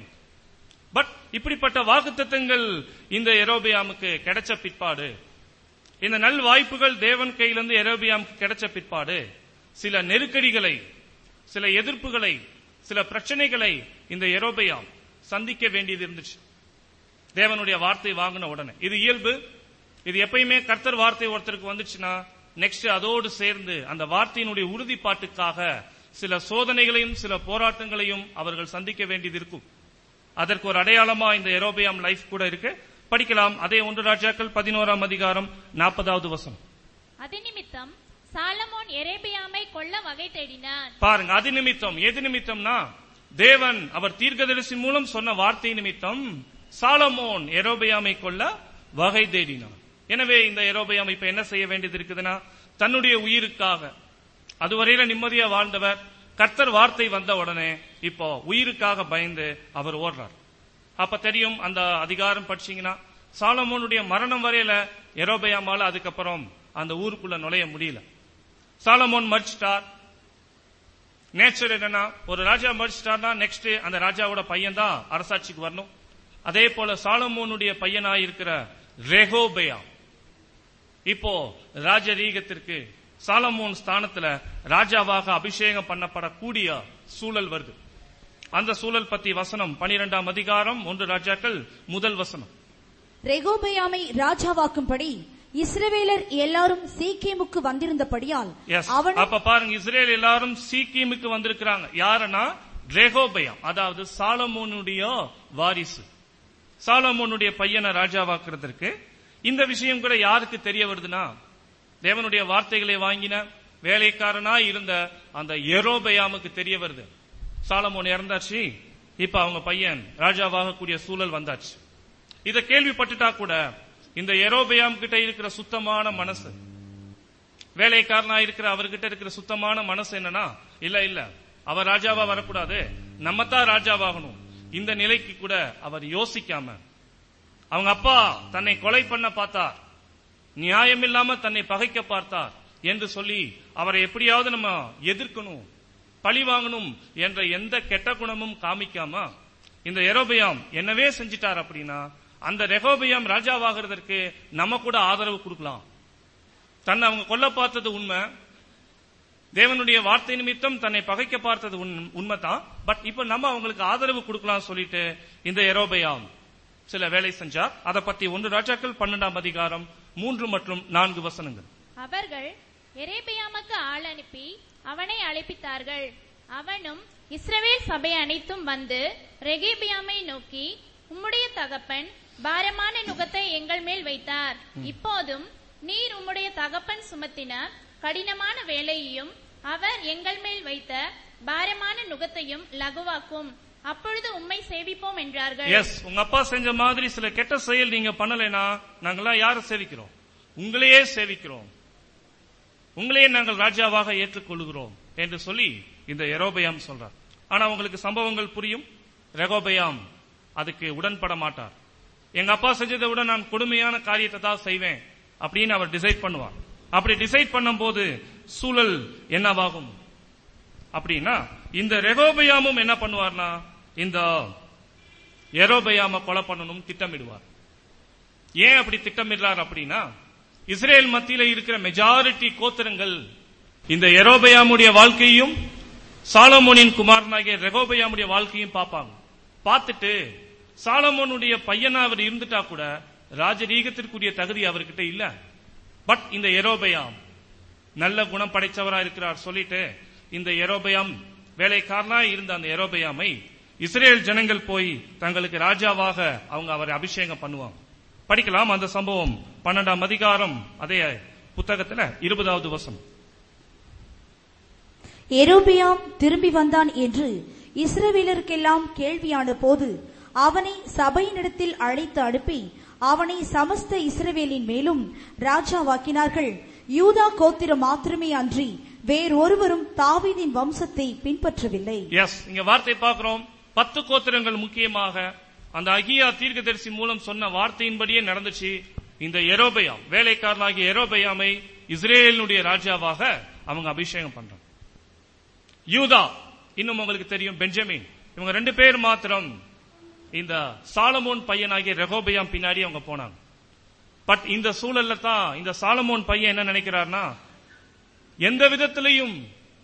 பட் இப்படிப்பட்ட வாக்குத்தத்தங்கள் இந்த எரோபியாமுக்கு கிடைச்ச பிற்பாடு இந்த நல் வாய்ப்புகள் தேவன் கையிலிருந்து எரோபியாமுக்கு கிடைச்ச பிற்பாடு சில நெருக்கடிகளை சில எதிர்ப்புகளை சில பிரச்சனைகளை இந்த எரோபியாம் சந்திக்க வேண்டியது இருந்துச்சு தேவனுடைய வார்த்தை வாங்கின உடனே இது இயல்பு இது எப்பயுமே கர்த்தர் வார்த்தை ஒருத்தருக்கு வந்துச்சுன்னா நெக்ஸ்ட் அதோடு சேர்ந்து அந்த வார்த்தையினுடைய உறுதிப்பாட்டுக்காக சில சோதனைகளையும் சில போராட்டங்களையும் அவர்கள் சந்திக்க வேண்டியது இருக்கும் அதற்கு ஒரு அடையாளமா இந்த எரோபியாம் லைஃப் கூட இருக்கு படிக்கலாம் அதே ஒன்று ராஜாக்கள் பதினோராம் அதிகாரம் நாற்பதாவது வசனம் அது நிமித்தம் சாலமோன் எரேபியாமை கொல்ல வகை தேடினான் பாருங்க அது நிமித்தம் எது நிமித்தம்னா தேவன் அவர் தீர்க்கதரிசி மூலம் சொன்ன வார்த்தை நிமித்தம் சாலமோன் எரோபியாமை கொல்ல வகை தேடினான் எனவே இந்த எரோபியாம் இப்ப என்ன செய்ய வேண்டியது இருக்குதுன்னா தன்னுடைய உயிருக்காக அதுவரையில நிம்மதியா வாழ்ந்தவர் கர்த்தர் வார்த்தை வந்த உடனே இப்போ உயிருக்காக பயந்து அவர் ஓடுறார் அப்ப தெரியும் அந்த அதிகாரம் படிச்சீங்கன்னா சாலமோனுடைய மரணம் வரையில எரோபயாமால அதுக்கப்புறம் அந்த ஊருக்குள்ள நுழைய முடியல சாலமோன் மறிச்சிட்டார் நேச்சர் என்னன்னா ஒரு ராஜா மறிச்சிட்டார்னா நெக்ஸ்ட் அந்த ராஜாவோட பையன் தான் அரசாட்சிக்கு வரணும் அதே போல சாலமோனுடைய பையனாய் இருக்கிற ரெகோபயா இப்போ ராஜரீகத்திற்கு சாலமோன் ஸ்தானத்துல ராஜாவாக அபிஷேகம் பண்ணப்படக்கூடிய சூழல் வருது அந்த சூழல் பத்தி வசனம் பனிரெண்டாம் அதிகாரம் ஒன்று ராஜாக்கள் முதல் வசனம் ரெகோபயாமை ராஜாவாக்கும்படி இஸ்ரவேலர் எல்லாரும் சீக்கேமுக்கு வந்திருந்தபடியால் எஸ் அவன் அப்ப பாருங்க இஸ்ரேல் எல்லாரும் சீக்கியமுக்கு வந்திருக்கிறாங்க யாருன்னா ரெகோபயம் அதாவது சாலமோனுடைய வாரிசு சாலமோனுடைய பையனை ராஜாவாக்குறதற்கு இந்த விஷயம் கூட யாருக்கு தெரிய வருதுன்னா தேவனுடைய வார்த்தைகளை வாங்கின வேலைக்காரனா இருந்த அந்த எரோபயாமுக்கு தெரிய வருது சாலமோன் இறந்தாச்சு இப்ப அவங்க பையன் ராஜாவாகக்கூடிய சூழல் வந்தாச்சு இத கேள்விப்பட்டுட்டா கூட இந்த எரோபயாம் கிட்ட இருக்கிற சுத்தமான மனசு வேலைக்காரனா இருக்கிற அவர்கிட்ட இருக்கிற சுத்தமான மனசு என்னன்னா இல்ல இல்ல அவர் ராஜாவா வரக்கூடாது நம்ம தான் ராஜாவாகணும் இந்த நிலைக்கு கூட அவர் யோசிக்காம அவங்க அப்பா தன்னை கொலை பண்ண பார்த்தார் நியாயம் இல்லாம தன்னை பகைக்க பார்த்தார் என்று சொல்லி அவரை எப்படியாவது நம்ம எதிர்க்கணும் பழி வாங்கணும் என்ற எந்த கெட்ட குணமும் காமிக்காம இந்த எரோபியாம் என்னவே செஞ்சிட்டார் அப்படின்னா அந்த ரெகோபியாம் ராஜாவாகிறதற்கு நம்ம கூட ஆதரவு கொடுக்கலாம் தன்னை அவங்க கொல்ல பார்த்தது உண்மை தேவனுடைய வார்த்தை நிமித்தம் தன்னை பகைக்க பார்த்தது உண்- உண்மைதான் பட் இப்ப நம்ம அவங்களுக்கு ஆதரவு கொடுக்கலாம் சொல்லிட்டு இந்த எரோபயாம் சில வேலை செஞ்சார் அதை பத்தி ஒன்று ராஜாக்கள் பன்னெண்டாம் அதிகாரம் மூன்று மற்றும் நான்கு வசனங்கள் அவர்கள் எரேபியாமுக்கு ஆள் அனுப்பி அவனை அழைப்பித்தார்கள் அவனும் இஸ்ரவேல் சபை அனைத்தும் வந்து ரெகேபியாமை நோக்கி உம்முடைய தகப்பன் பாரமான நுகத்தை எங்கள் மேல் வைத்தார் இப்போதும் நீர் உம்முடைய தகப்பன் சுமத்தின கடினமான வேலையையும் அவர் எங்கள் மேல் வைத்த பாரமான நுகத்தையும் லகுவாக்கும் அப்பொழுது உம்மை சேவிப்போம் என்றார்கள் எஸ் உங்க அப்பா செஞ்ச மாதிரி சில கெட்ட செயல் நீங்க பண்ணலைனா நாங்கெல்லாம் யாரை சேவிக்கிறோம் உங்களையே சேவிக்கிறோம் உங்களையே நாங்கள் ராஜாவாக ஏற்றுக்கொள்கிறோம் என்று சொல்லி இந்த எரோபயாம் சொல்றார் ஆனா உங்களுக்கு சம்பவங்கள் புரியும் ரெகோபயாம் அதுக்கு உடன்பட மாட்டார் எங்க அப்பா செஞ்சதை விட நான் கொடுமையான காரியத்தை தான் செய்வேன் அப்படின்னு அவர் டிசைட் பண்ணுவார் அப்படி டிசைட் பண்ணும்போது சூழல் என்னவாகும் அப்படின்னா இந்த ரெகோபயாமும் என்ன பண்ணுவார்னா இந்த எரோபயாம கொலை பண்ணணும் திட்டமிடுவார் ஏன் அப்படி திட்டமிடுறார் அப்படின்னா இஸ்ரேல் மத்தியில இருக்கிற மெஜாரிட்டி கோத்திரங்கள் இந்த எரோபயாமுடைய வாழ்க்கையும் சாலமோனின் குமாரனாகிய ரெகோபயாமுடைய வாழ்க்கையும் பார்ப்பாங்க பார்த்துட்டு சாலமோனுடைய பையனா அவர் இருந்துட்டா கூட ராஜரீகத்திற்குரிய தகுதி அவர்கிட்ட இல்ல பட் இந்த எரோபயாம் நல்ல குணம் படைச்சவரா இருக்கிறார் சொல்லிட்டு இந்த எரோபயாம் வேலைக்காரனா இருந்த அந்த எரோபயாமை இஸ்ரேல் ஜனங்கள் போய் தங்களுக்கு ராஜாவாக அவங்க அவரை அபிஷேகம் பண்ணுவாங்க படிக்கலாம் அந்த சம்பவம் பன்னெண்டாம் அதிகாரம் அதே புத்தகத்துல இருபதாவது வசனம் எரோபியாம் திரும்பி வந்தான் என்று இஸ்ரவேலருக்கெல்லாம் கேள்வியான போது அவனை சபையினிடத்தில் அழைத்து அனுப்பி அவனை சமஸ்த இஸ்ரவேலின் மேலும் ராஜாவாக்கினார்கள் யூதா கோத்திரம் மாத்திரமே அன்றி வேறொருவரும் தாவீதின் வம்சத்தை பின்பற்றவில்லை எஸ் இங்க வார்த்தை பார்க்கிறோம் பத்து கோத்திரங்கள் முக்கியமாக அந்த அகியா தீர்க்கதரிசி மூலம் சொன்ன வார்த்தையின்படியே நடந்துச்சு இந்த எரோபயாம் வேலைக்காரனாகிய எரோபயாமை இஸ்ரேலினுடைய ராஜாவாக அவங்க அபிஷேகம் பண்றாங்க யூதா இன்னும் உங்களுக்கு தெரியும் பெஞ்சமின் இவங்க ரெண்டு பேர் மாத்திரம் இந்த சாலமோன் பையனாகிய ரெகோபயாம் பின்னாடி அவங்க போனாங்க பட் இந்த சூழல்ல தான் இந்த சாலமோன் பையன் என்ன நினைக்கிறார்னா எந்த விதத்திலையும்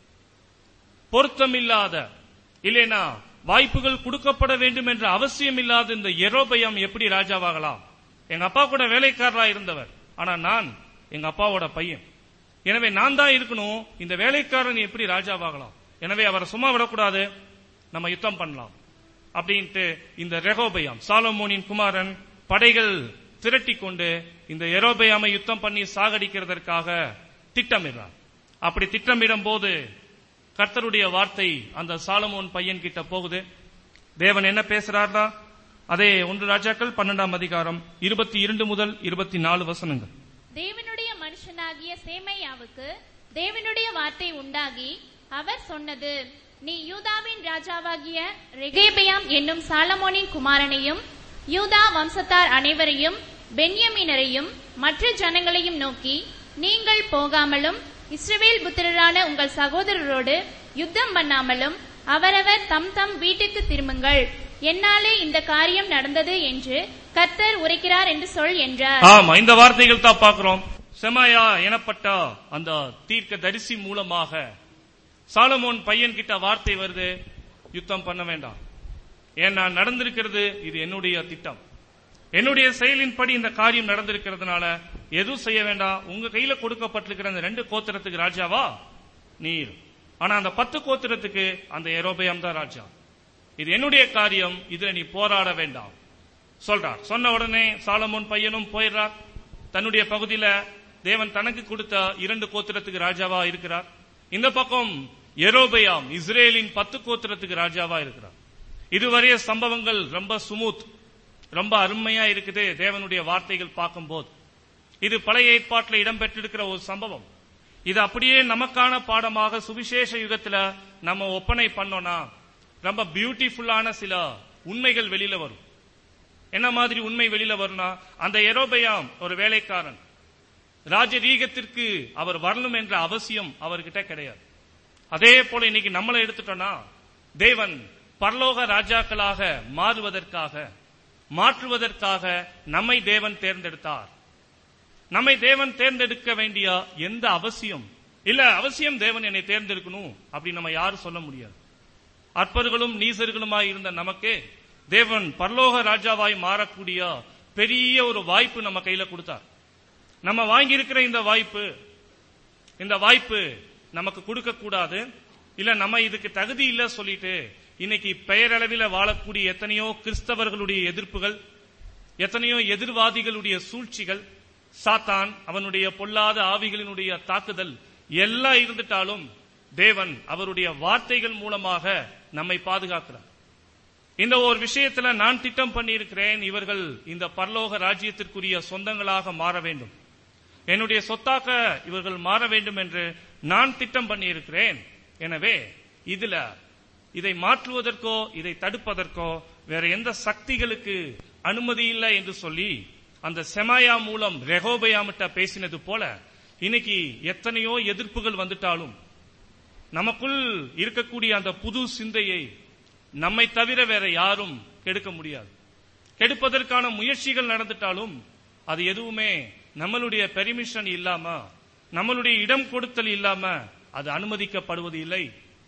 பொருத்தமில்லாத இல்லைனா வாய்ப்புகள் கொடுக்கப்பட வேண்டும் என்ற அவசியம் இல்லாத இந்த எரோபயம் எப்படி ராஜாவாகலாம் எங்க அப்பா கூட வேலைக்காரரா இருந்தவர் ஆனா நான் எங்க அப்பாவோட பையன் எனவே நான் தான் இருக்கணும் இந்த வேலைக்காரன் எப்படி ராஜாவாகலாம் எனவே அவரை சும்மா விடக்கூடாது நம்ம யுத்தம் பண்ணலாம் அப்படின்ட்டு இந்த ரெகோபயாம் சாலமோனின் குமாரன் படைகள் திரட்டி கொண்டு இந்த எரோபயாமை யுத்தம் பண்ணி சாகடிக்கிறதற்காக திட்டமிடுறார் அப்படி திட்டமிடும் போது கர்த்தருடைய வார்த்தை அந்த சாலமோன் பையன் கிட்ட போகுது தேவன் என்ன பேசுறார்னா அதே ஒன்று ராஜாக்கள் பன்னெண்டாம் அதிகாரம் இருபத்தி இரண்டு முதல் இருபத்தி நாலு வசனங்கள் தேவனுடைய மனுஷனாகிய சேமையாவுக்கு தேவனுடைய வார்த்தை உண்டாகி அவர் சொன்னது நீ யூதாவின் ராஜாவாகிய ரெகேபியாம் என்னும் சாலமோனின் குமாரனையும் யூதா வம்சத்தார் அனைவரையும் பென்யமீனரையும் மற்ற ஜனங்களையும் நோக்கி நீங்கள் போகாமலும் இஸ்ரவேல் புத்திரரான உங்கள் சகோதரரோடு யுத்தம் பண்ணாமலும் அவரவர் தம் தம் வீட்டுக்கு திரும்புங்கள் என்னாலே இந்த காரியம் நடந்தது என்று கர்த்தர் உரைக்கிறார் என்று சொல் என்றார் ஆமா இந்த வார்த்தைகள் தான் பார்க்கிறோம் செமாயா எனப்பட்ட அந்த தீர்க்க தரிசி மூலமாக சாலமோன் பையன் கிட்ட வார்த்தை வருது யுத்தம் பண்ண வேண்டாம் ஏன்னா நடந்திருக்கிறது இது என்னுடைய திட்டம் என்னுடைய செயலின்படி இந்த காரியம் நடந்திருக்கிறதுனால எதுவும் செய்ய வேண்டாம் உங்க கையில கொடுக்கப்பட்டிருக்கிற அந்த ரெண்டு கோத்திரத்துக்கு ராஜாவா நீர் ஆனா அந்த பத்து கோத்திரத்துக்கு அந்த எரோபயம் தான் ராஜா இது என்னுடைய காரியம் இதுல நீ போராட வேண்டாம் சொல்றார் சொன்ன உடனே சாலமோன் பையனும் போயிடுறார் தன்னுடைய பகுதியில தேவன் தனக்கு கொடுத்த இரண்டு கோத்திரத்துக்கு ராஜாவா இருக்கிறார் இந்த பக்கம் எரோபயாம் இஸ்ரேலின் பத்து கோத்திரத்துக்கு ராஜாவா இருக்கிறார் இதுவரைய சம்பவங்கள் ரொம்ப சுமூத் ரொம்ப அருமையா இருக்குது தேவனுடைய வார்த்தைகள் பார்க்கும்போது இது பழைய ஏற்பாட்டில் இடம்பெற்றிருக்கிற ஒரு சம்பவம் இது அப்படியே நமக்கான பாடமாக சுவிசேஷ யுகத்துல நம்ம ஒப்பனை பண்ணோம்னா ரொம்ப பியூட்டிஃபுல்லான சில உண்மைகள் வெளியில வரும் என்ன மாதிரி உண்மை வெளியில வரும்னா அந்த எரோபயாம் ஒரு வேலைக்காரன் ராஜரீகத்திற்கு அவர் வரணும் என்ற அவசியம் அவர்கிட்ட கிடையாது அதே போல இன்னைக்கு நம்மளை எடுத்துட்டோம்னா தேவன் பரலோக ராஜாக்களாக மாறுவதற்காக மாற்றுவதற்காக நம்மை தேவன் தேர்ந்தெடுத்தார் நம்மை தேவன் தேர்ந்தெடுக்க வேண்டிய எந்த அவசியம் இல்ல அவசியம் தேவன் என்னை தேர்ந்தெடுக்கணும் அப்படி நம்ம யாரும் சொல்ல முடியாது அற்பர்களும் நீசர்களுமாய் இருந்த நமக்கு தேவன் பரலோக ராஜாவாய் மாறக்கூடிய பெரிய ஒரு வாய்ப்பு நம்ம கையில கொடுத்தார் நம்ம வாங்கியிருக்கிற இந்த வாய்ப்பு இந்த வாய்ப்பு நமக்கு கொடுக்க கூடாது இல்ல நம்ம இதுக்கு தகுதி இல்ல சொல்லிட்டு இன்னைக்கு பெயரளவில் வாழக்கூடிய எத்தனையோ கிறிஸ்தவர்களுடைய எதிர்ப்புகள் எத்தனையோ எதிர்வாதிகளுடைய சூழ்ச்சிகள் சாத்தான் அவனுடைய பொல்லாத ஆவிகளினுடைய தாக்குதல் எல்லாம் இருந்துட்டாலும் தேவன் அவருடைய வார்த்தைகள் மூலமாக நம்மை பாதுகாக்கிறார் இந்த ஒரு விஷயத்துல நான் திட்டம் பண்ணியிருக்கிறேன் இவர்கள் இந்த பரலோக ராஜ்யத்திற்குரிய சொந்தங்களாக மாற வேண்டும் என்னுடைய சொத்தாக இவர்கள் மாற வேண்டும் என்று நான் திட்டம் பண்ணியிருக்கிறேன் எனவே இதுல இதை மாற்றுவதற்கோ இதை தடுப்பதற்கோ வேற எந்த சக்திகளுக்கு அனுமதி இல்லை என்று சொல்லி அந்த செமாயா மூலம் ரெகோபயாமிட்ட பேசினது போல இன்னைக்கு எத்தனையோ எதிர்ப்புகள் வந்துட்டாலும் நமக்குள் இருக்கக்கூடிய அந்த புது சிந்தையை நம்மை தவிர வேற யாரும் கெடுக்க முடியாது கெடுப்பதற்கான முயற்சிகள் நடந்துட்டாலும் அது எதுவுமே நம்மளுடைய பெர்மிஷன் இல்லாம நம்மளுடைய இடம் கொடுத்தல் இல்லாம அது அனுமதிக்கப்படுவது இல்லை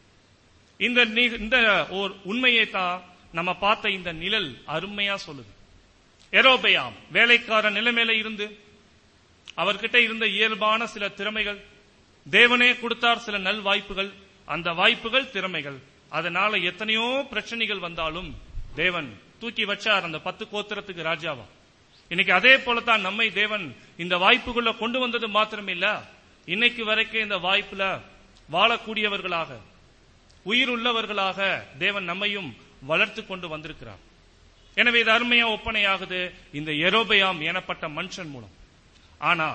இந்த நி- இந்த ஓர் உண்மையை தான் நம்ம பார்த்த இந்த நிழல் அருமையா சொல்லுது எரோபயாம் வேலைக்கார நிலைமையில இருந்து அவர்கிட்ட இருந்த இயல்பான சில திறமைகள் தேவனே கொடுத்தார் சில நல் வாய்ப்புகள் அந்த வாய்ப்புகள் திறமைகள் அதனால எத்தனையோ பிரச்சனைகள் வந்தாலும் தேவன் தூக்கி வச்சார் அந்த பத்து கோத்திரத்துக்கு ராஜாவா இன்னைக்கு அதே போலதான் நம்மை தேவன் இந்த வாய்ப்புக்குள்ள கொண்டு வந்தது மாத்திரமில்ல இன்னைக்கு வரைக்கும் இந்த வாய்ப்புல வாழக்கூடியவர்களாக உயிர் உள்ளவர்களாக தேவன் நம்மையும் வளர்த்து கொண்டு வந்திருக்கிறார் எனவே இது அருமையா ஒப்பனையாகுது இந்த எரோபயாம் எனப்பட்ட மனுஷன் மூலம் ஆனா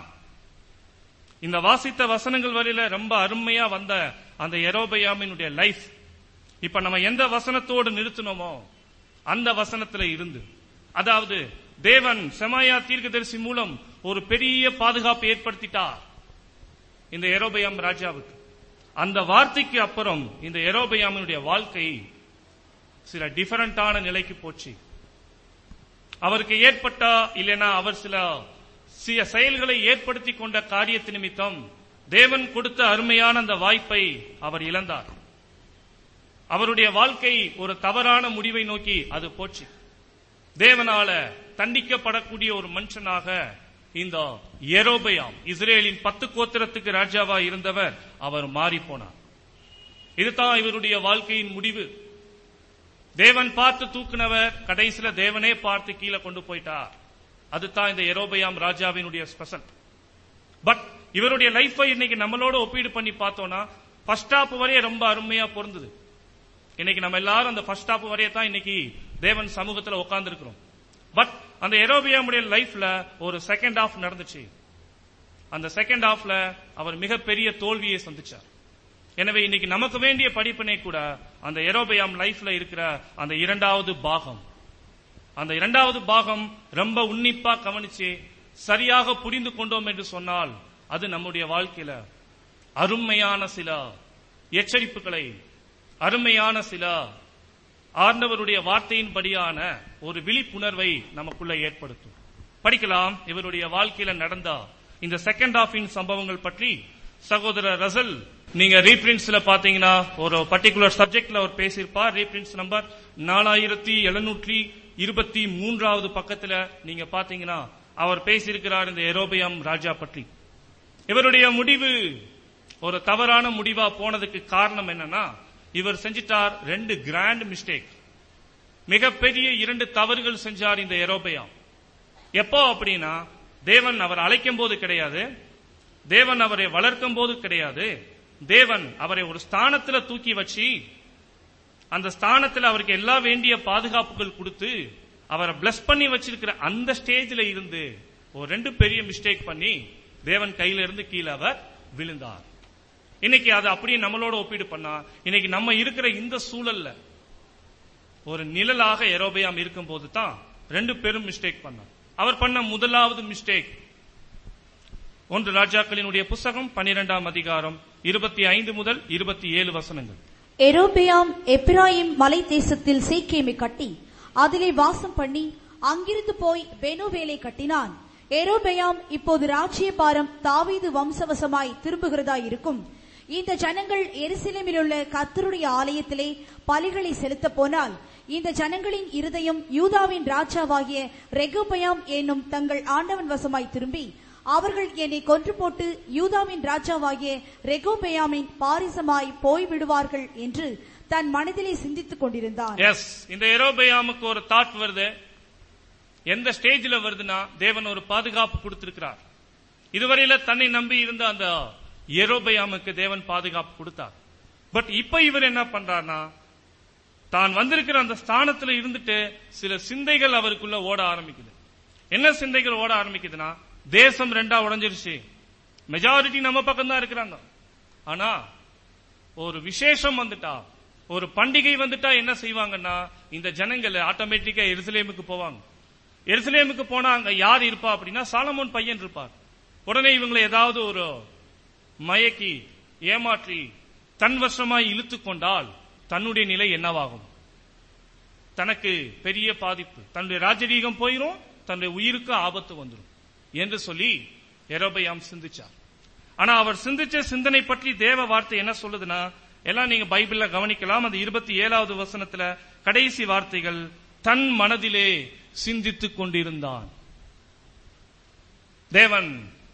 இந்த வாசித்த வசனங்கள் வரையில ரொம்ப அருமையா வந்த அந்த எரோபயாமினுடைய லைஃப் இப்ப நம்ம எந்த வசனத்தோடு நிறுத்தினோமோ அந்த வசனத்துல இருந்து அதாவது தேவன் செமாயா தீர்க்கதரிசி மூலம் ஒரு பெரிய பாதுகாப்பு ஏற்படுத்திட்டார் இந்த எரோபயாம் ராஜாவுக்கு அந்த வார்த்தைக்கு அப்புறம் இந்த எரோபயாமினுடைய வாழ்க்கை சில டிஃபரண்டான நிலைக்கு போச்சு அவருக்கு ஏற்பட்டா இல்லைனா அவர் சில சில செயல்களை ஏற்படுத்தி கொண்ட காரியத்து நிமித்தம் தேவன் கொடுத்த அருமையான அந்த வாய்ப்பை அவர் இழந்தார் அவருடைய வாழ்க்கை ஒரு தவறான முடிவை நோக்கி அது போச்சு தேவனால தண்டிக்கப்படக்கூடிய ஒரு மனுஷனாக இந்த எரோபயாம் இஸ்ரேலின் பத்து கோத்திரத்துக்கு ராஜாவா இருந்தவர் அவர் மாறி போனார் இதுதான் இவருடைய வாழ்க்கையின் முடிவு தேவன் பார்த்து தூக்குனவர் கடைசியில தேவனே பார்த்து கீழே கொண்டு போயிட்டார் அதுதான் இந்த எரோபயாம் ராஜாவினுடைய ஸ்பெஷல் பட் இவருடைய லைஃபை இன்னைக்கு நம்மளோட ஒப்பீடு பண்ணி பார்த்தோம்னா ஃபர்ஸ்ட் ஹாப் வரைய ரொம்ப அருமையா பொருந்தது இன்னைக்கு நம்ம எல்லாரும் அந்த ஃபர்ஸ்ட் ஹாப் வரைய தான் இன்னைக்கு தேவன் சமூகத்துல உட்கார்ந்து இருக்கிறோம் பட் அந்த எரோபியாமுடைய லைஃப்ல ஒரு செகண்ட் ஹாஃப் நடந்துச்சு அந்த செகண்ட் ஹாஃப்ல அவர் மிகப்பெரிய தோல்வியை சந்திச்சார் எனவே இன்னைக்கு நமக்கு வேண்டிய படிப்பினை கூட அந்த எரோபயாம் லைஃப்ல இருக்கிற அந்த இரண்டாவது பாகம் அந்த இரண்டாவது பாகம் ரொம்ப உன்னிப்பா கவனிச்சு சரியாக புரிந்து கொண்டோம் என்று சொன்னால் அது நம்முடைய வாழ்க்கையில அருமையான சில எச்சரிப்புகளை அருமையான சில ஆண்டவருடைய வார்த்தையின்படியான ஒரு விழிப்புணர்வை நமக்குள்ள ஏற்படுத்தும் படிக்கலாம் இவருடைய வாழ்க்கையில நடந்த இந்த செகண்ட் ஹாஃபின் சம்பவங்கள் பற்றி சகோதரர் ரசல் நீங்க ரீபிரிண்ட்ஸ்ல பாத்தீங்கன்னா ஒரு பர்டிகுலர் சப்ஜெக்ட்ல அவர் பேசியிருப்பார் ரீபிரிண்ட்ஸ் நம்பர் நாலாயிரத்தி எழுநூற்றி இருபத்தி மூன்றாவது பக்கத்துல நீங்க பாத்தீங்கன்னா அவர் பேசியிருக்கிறார் இந்த எரோபியம் ராஜா பற்றி இவருடைய முடிவு ஒரு தவறான முடிவா போனதுக்கு காரணம் என்னன்னா இவர் செஞ்சிட்டார் ரெண்டு கிராண்ட் மிஸ்டேக் மிகப்பெரிய இரண்டு தவறுகள் செஞ்சார் இந்த எரோபயாம் எப்போ அப்படின்னா தேவன் அவர் அழைக்கும் போது கிடையாது தேவன் அவரை வளர்க்கும் போது கிடையாது தேவன் அவரை ஒரு ஸ்தானத்துல தூக்கி வச்சு அந்த ஸ்தானத்துல அவருக்கு எல்லா வேண்டிய பாதுகாப்புகள் கொடுத்து அவரை பிளஸ் பண்ணி வச்சிருக்கிற அந்த ஸ்டேஜ்ல இருந்து ஒரு ரெண்டு பெரிய மிஸ்டேக் பண்ணி தேவன் கையில இருந்து கீழே அவர் விழுந்தார் இன்னைக்கு அதை அப்படியே நம்மளோட ஒப்பீடு பண்ணா இன்னைக்கு நம்ம இருக்கிற இந்த சூழல்ல ஒரு நிழலாக எரோபயாம் இருக்கும் போது தான் ரெண்டு பேரும் மிஸ்டேக் பண்ணார் அவர் பண்ண முதலாவது மிஸ்டேக் ஒன்று ராஜாக்களினுடைய புஸ்தகம் பன்னிரெண்டாம் அதிகாரம் இருபத்தி ஐந்து முதல் இருபத்தி ஏழு வசனங்கள் எரோபெயாம் எப்பிராயிம் மலை தேசத்தில் சீக்கேமை கட்டி அதிலே வாசம் பண்ணி அங்கிருந்து போய் பெனுவேலை கட்டினான் எரோபெயாம் இப்போது ராஜ்யபாரம் தாவீது வம்சவசமாய் திரும்புகிறதா இருக்கும் இந்த ஜனங்கள் எருசலேமிலுள்ள கர்த்தருடைய ஆலயத்திலே பலிகளை செலுத்த போனால் இந்த ஜனங்களின் இருதயம் யூதாவின் ராஜாவாகிய ரெகோபயாம் என்னும் தங்கள் ஆண்டவன் வசமாய் திரும்பி அவர்கள் என்னை கொன்று போட்டு யூதாவின் ராஜாவாகிய ரெகோபெயாமின் பாரிசமாய் போய்விடுவார்கள் என்று தன் மனதிலே சிந்தித்துக் கொண்டிருந்தான் எஸ் இந்த எரோபயாமுக்கு ஒரு தாட் வருது எந்த ஸ்டேஜ்ல வருதுன்னா தேவன் ஒரு பாதுகாப்பு கொடுத்திருக்கிறார் இதுவரையில தன்னை நம்பி இருந்த அந்த எரோபயாமுக்கு தேவன் பாதுகாப்பு கொடுத்தார் பட் இப்ப இவர் என்ன பண்றார்னா தான் வந்திருக்கிற அந்த ஸ்தானத்துல இருந்துட்டு சில சிந்தைகள் அவருக்குள்ள ஓட ஆரம்பிக்குது என்ன சிந்தைகள் ஓட ஆரம்பிக்குதுன்னா தேசம் ரெண்டா உடைஞ்சிருச்சு மெஜாரிட்டி நம்ம பக்கம் தான் இருக்கிறாங்க ஆனா ஒரு விசேஷம் வந்துட்டா ஒரு பண்டிகை வந்துட்டா என்ன செய்வாங்கன்னா இந்த ஜனங்கள் ஆட்டோமேட்டிக்கா எருசலேமுக்கு போவாங்க எருசலேமுக்கு போனா அங்க யார் இருப்பா அப்படின்னா சாலமோன் பையன் இருப்பார் உடனே இவங்களை ஏதாவது ஒரு மயக்கி ஏமாற்றி தன் வசமாய் இழுத்து கொண்டால் தன்னுடைய நிலை என்னவாகும் தனக்கு பெரிய பாதிப்பு தன்னுடைய ராஜரீகம் போயிரும் தன்னுடைய உயிருக்கு ஆபத்து வந்துடும் என்று சொல்லி எரோபயாம் சிந்திச்சார் ஆனா அவர் சிந்திச்ச சிந்தனை பற்றி தேவ வார்த்தை என்ன சொல்லுதுன்னா எல்லாம் நீங்க பைபிள்ல கவனிக்கலாம் அந்த இருபத்தி ஏழாவது வசனத்துல கடைசி வார்த்தைகள் தன் மனதிலே சிந்தித்துக் கொண்டிருந்தான் தேவன்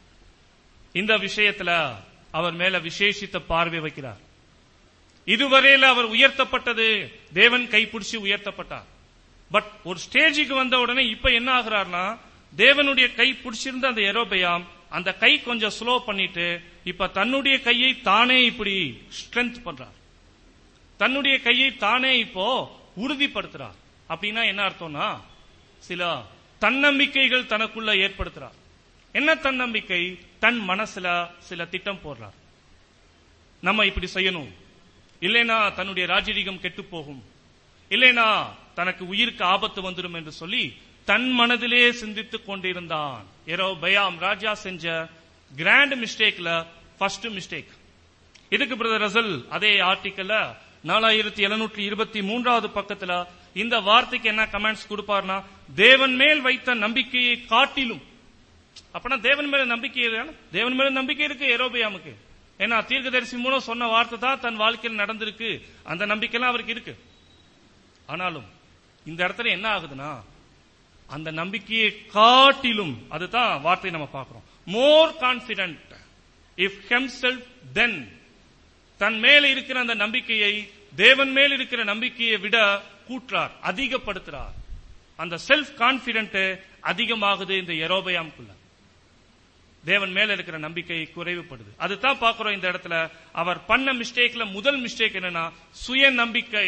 இந்த விஷயத்துல அவர் மேல விசேஷித்த பார்வை வைக்கிறார் இதுவரையில அவர் உயர்த்தப்பட்டது தேவன் கைப்பிடிச்சு உயர்த்தப்பட்டார் பட் ஒரு ஸ்டேஜுக்கு வந்த உடனே இப்ப என்ன ஆகுறாருன்னா தேவனுடைய கை பிடிச்சிருந்த அந்த எரோபயாம் அந்த கை கொஞ்சம் ஸ்லோ பண்ணிட்டு இப்ப தன்னுடைய கையை தானே இப்படி ஸ்ட்ரென்த் பண்றார் தன்னுடைய கையை தானே இப்போ உறுதிப்படுத்துறார் அப்படின்னா என்ன அர்த்தம்னா சில தன்னம்பிக்கைகள் தனக்குள்ள ஏற்படுத்துறார் என்ன தன்னம்பிக்கை தன் மனசுல சில திட்டம் போடுறார் நம்ம இப்படி செய்யணும் இல்லைனா தன்னுடைய ராஜரீகம் கெட்டு போகும் இல்லைனா தனக்கு உயிருக்கு ஆபத்து வந்துடும் என்று சொல்லி தன் மனதிலே சிந்தித்துக் கொண்டிருந்தான் ஏரோ பயாம் ராஜா செஞ்ச கிராண்ட் மிஸ்டேக்ல ஃபர்ஸ்ட் மிஸ்டேக் இதுக்கு பிரதர் ரசல் அதே ஆர்டிக்கல்ல நாலாயிரத்தி எழுநூற்றி இருபத்தி மூன்றாவது பக்கத்துல இந்த வார்த்தைக்கு என்ன கமெண்ட்ஸ் கொடுப்பார்னா தேவன் மேல் வைத்த நம்பிக்கையை காட்டிலும் அப்பனா தேவன் மேல நம்பிக்கை இருக்கு. தேவன் மேல நம்பிக்கை இருக்கு எரோபியாமுக்கு ஏன்னா தீர்க்கதரிசி மூலம் சொன்ன வார்த்தை தான் தன் வாழ்க்கையில் நடந்திருக்கு அந்த நம்பிக்கைலாம் அவருக்கு இருக்கு ஆனாலும் இந்த இடத்துல என்ன ஆகுதுன்னா அந்த நம்பிக்கையை காட்டிலும் அதுதான் வார்த்தை நம்ம பார்க்கிறோம் மோர் கான்பிடன்ட் இஃப் ஹெம்செல்ஃப் தென் தன் மேல இருக்கிற அந்த நம்பிக்கையை தேவன் மேல் இருக்கிற நம்பிக்கையை விட கூற்றார் அதிகப்படுத்துறார் அந்த செல்ஃப் கான்பிடன்ட் அதிகமாகுது இந்த எரோபயாம்குள்ள தேவன் மேல இருக்கிற நம்பிக்கை குறைவுபடுது அதுதான் பார்க்கிறோம் இந்த இடத்துல அவர் பண்ண மிஸ்டேக்ல முதல் மிஸ்டேக் என்னன்னா சுய நம்பிக்கை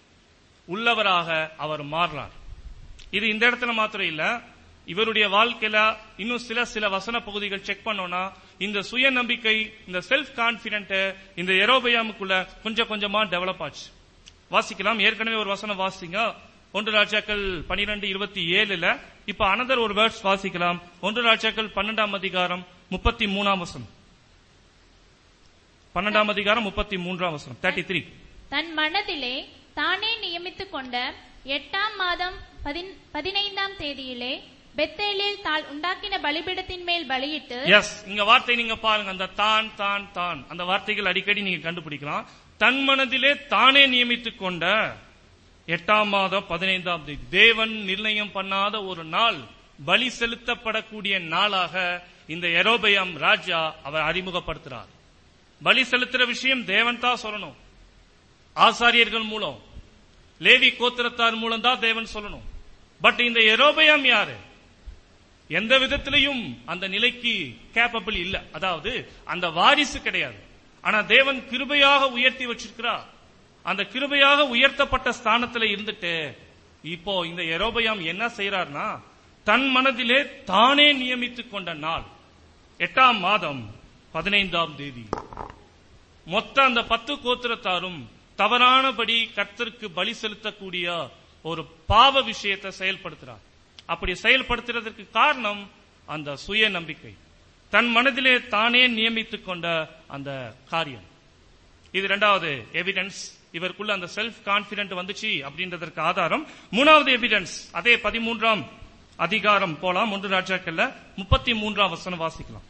உள்ளவராக அவர் மாறுறார் இது இந்த இடத்துல மாத்திரம் இல்ல இவருடைய வாழ்க்கையில இன்னும் சில சில வசன பகுதிகள் செக் பண்ணோம்னா இந்த சுய நம்பிக்கை இந்த செல்ஃப் கான்பிடன்ட் இந்த எரோபயாமுக்குள்ள கொஞ்சம் கொஞ்சமா டெவலப் ஆச்சு வாசிக்கலாம் ஏற்கனவே ஒரு வசனம் வாசிங்க ஒன்று ராஜாக்கள் பனிரெண்டு இருபத்தி ஏழுல இப்ப அனதர் ஒரு வேர்ட்ஸ் வாசிக்கலாம் ஒன்று ராஜாக்கள் பன்னெண்டாம் அதிகாரம் முப்பத்தி மூணாம் வசனம் பன்னெண்டாம் அதிகாரம் முப்பத்தி மூன்றாம் வசனம் தேர்ட்டி த்ரீ தன் மனதிலே தானே நியமித்துக் கொண்ட எட்டாம் மாதம் பதின்- பதினைந்தாம் தேதியிலே பெத்தேலில் தாள் உண்டாக்கின பலிபீடத்தின் மேல் பலியிட்டு எஸ் இங்க வார்த்தை நீங்க பாருங்க அந்த தான் தான் தான் அந்த வார்த்தைகள் அடிக்கடி நீங்க கண்டுபிடிக்கலாம் தன் மனதிலே தானே நியமித்துக் கொண்ட எட்டாம் மாதம் பதினைந்தாம் தேதி தேவன் நிர்ணயம் பண்ணாத ஒரு நாள் பலி செலுத்தப்படக்கூடிய நாளாக இந்த எரோபயாம் ராஜா அவர் அறிமுகப்படுத்துறார் பலி செலுத்துற விஷயம் தேவன் தான் சொல்லணும் ஆசாரியர்கள் மூலம் லேவி கோத்திரத்தார் மூலம் தான் தேவன் சொல்லணும் பட் இந்த எரோபயாம் யாரு எந்த விதத்திலையும் அந்த நிலைக்கு கேப்பபிள் இல்ல அதாவது அந்த வாரிசு கிடையாது ஆனா தேவன் கிருபையாக உயர்த்தி வச்சிருக்கிறார் அந்த கிருபையாக உயர்த்தப்பட்ட ஸ்தானத்துல இருந்துட்டு இப்போ இந்த எரோபயாம் என்ன செய்யறார்னா தன் மனதிலே தானே நியமித்துக் கொண்ட நாள் எட்டாம் மாதம் பதினைந்தாம் தேதி மொத்த அந்த பத்து கோத்திரத்தாரும் தவறானபடி கர்த்தருக்கு பலி செலுத்தக்கூடிய ஒரு பாவ விஷயத்தை செயல்படுத்துறார் அப்படி செயல்படுத்துறதற்கு காரணம் அந்த சுய நம்பிக்கை தன் மனதிலே தானே நியமித்துக் கொண்ட அந்த காரியம் இது இரண்டாவது எவிடன்ஸ் இவருக்குள்ள அந்த செல்ஃப் கான்பிடன்ட் வந்துச்சு அப்படின்றதற்கு ஆதாரம் மூணாவது எவிடன்ஸ் அதே பதிமூன்றாம் அதிகாரம் போலாம் ஒன்று ராஜாக்கள்ல முப்பத்தி மூன்றாம் வசனம் வாசிக்கலாம்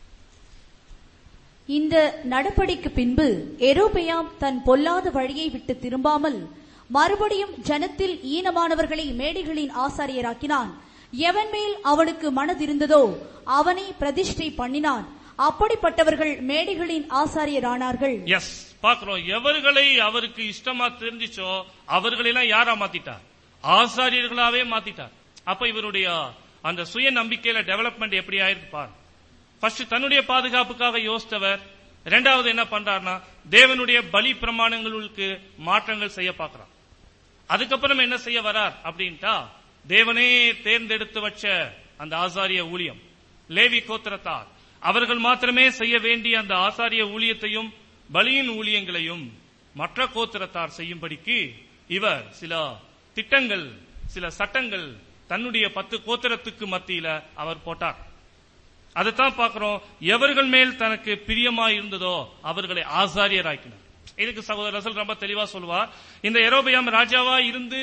இந்த நடபடிக்கு பின்பு எரோபெயாம் தன் பொல்லாத வழியை விட்டு திரும்பாமல் மறுபடியும் ஜனத்தில் ஈனமானவர்களை மேடைகளின் ஆசாரியராக்கினான் எவன் மேல் அவனுக்கு மனதிருந்ததோ அவனை பிரதிஷ்டை பண்ணினான் அப்படிப்பட்டவர்கள் மேடைகளின் ஆசாரியரானார்கள் எஸ் பாக்குறோம் எவர்களை அவருக்கு இஷ்டமா தெரிஞ்சிச்சோ அவர்களெல்லாம் யாரா மாத்திட்டார் ஆசாரியர்களாவே மாத்திட்டார் அப்ப இவருடைய அந்த சுய நம்பிக்கையில டெவலப்மெண்ட் எப்படி ஆயிருக்கு பார் ஃபர்ஸ்ட் தன்னுடைய பாதுகாப்புக்காக யோசித்தவர் இரண்டாவது என்ன பண்றாருன்னா தேவனுடைய பலி பிரமாணங்களுக்கு மாற்றங்கள் செய்ய பார்க்கிறார் அதுக்கப்புறம் என்ன செய்ய வரார் அப்படின்ட்டா தேவனே தேர்ந்தெடுத்து வச்ச அந்த ஆசாரிய ஊழியம் லேவி கோத்திரத்தார் அவர்கள் மாத்திரமே செய்ய வேண்டிய அந்த ஆசாரிய ஊழியத்தையும் பலியின் ஊழியங்களையும் மற்ற கோத்திரத்தார் செய்யும்படிக்கு இவர் சில திட்டங்கள் சில சட்டங்கள் தன்னுடைய பத்து கோத்திரத்துக்கு மத்தியில அவர் போட்டார் அதைத்தான் பார்க்கிறோம் எவர்கள் மேல் தனக்கு பிரியமா இருந்ததோ அவர்களை ஆசாரியராக்கினார் இதுக்கு சகோதரர் ரசல் ரொம்ப தெளிவா சொல்லுவார் இந்த எரோபியாம் ராஜாவா இருந்து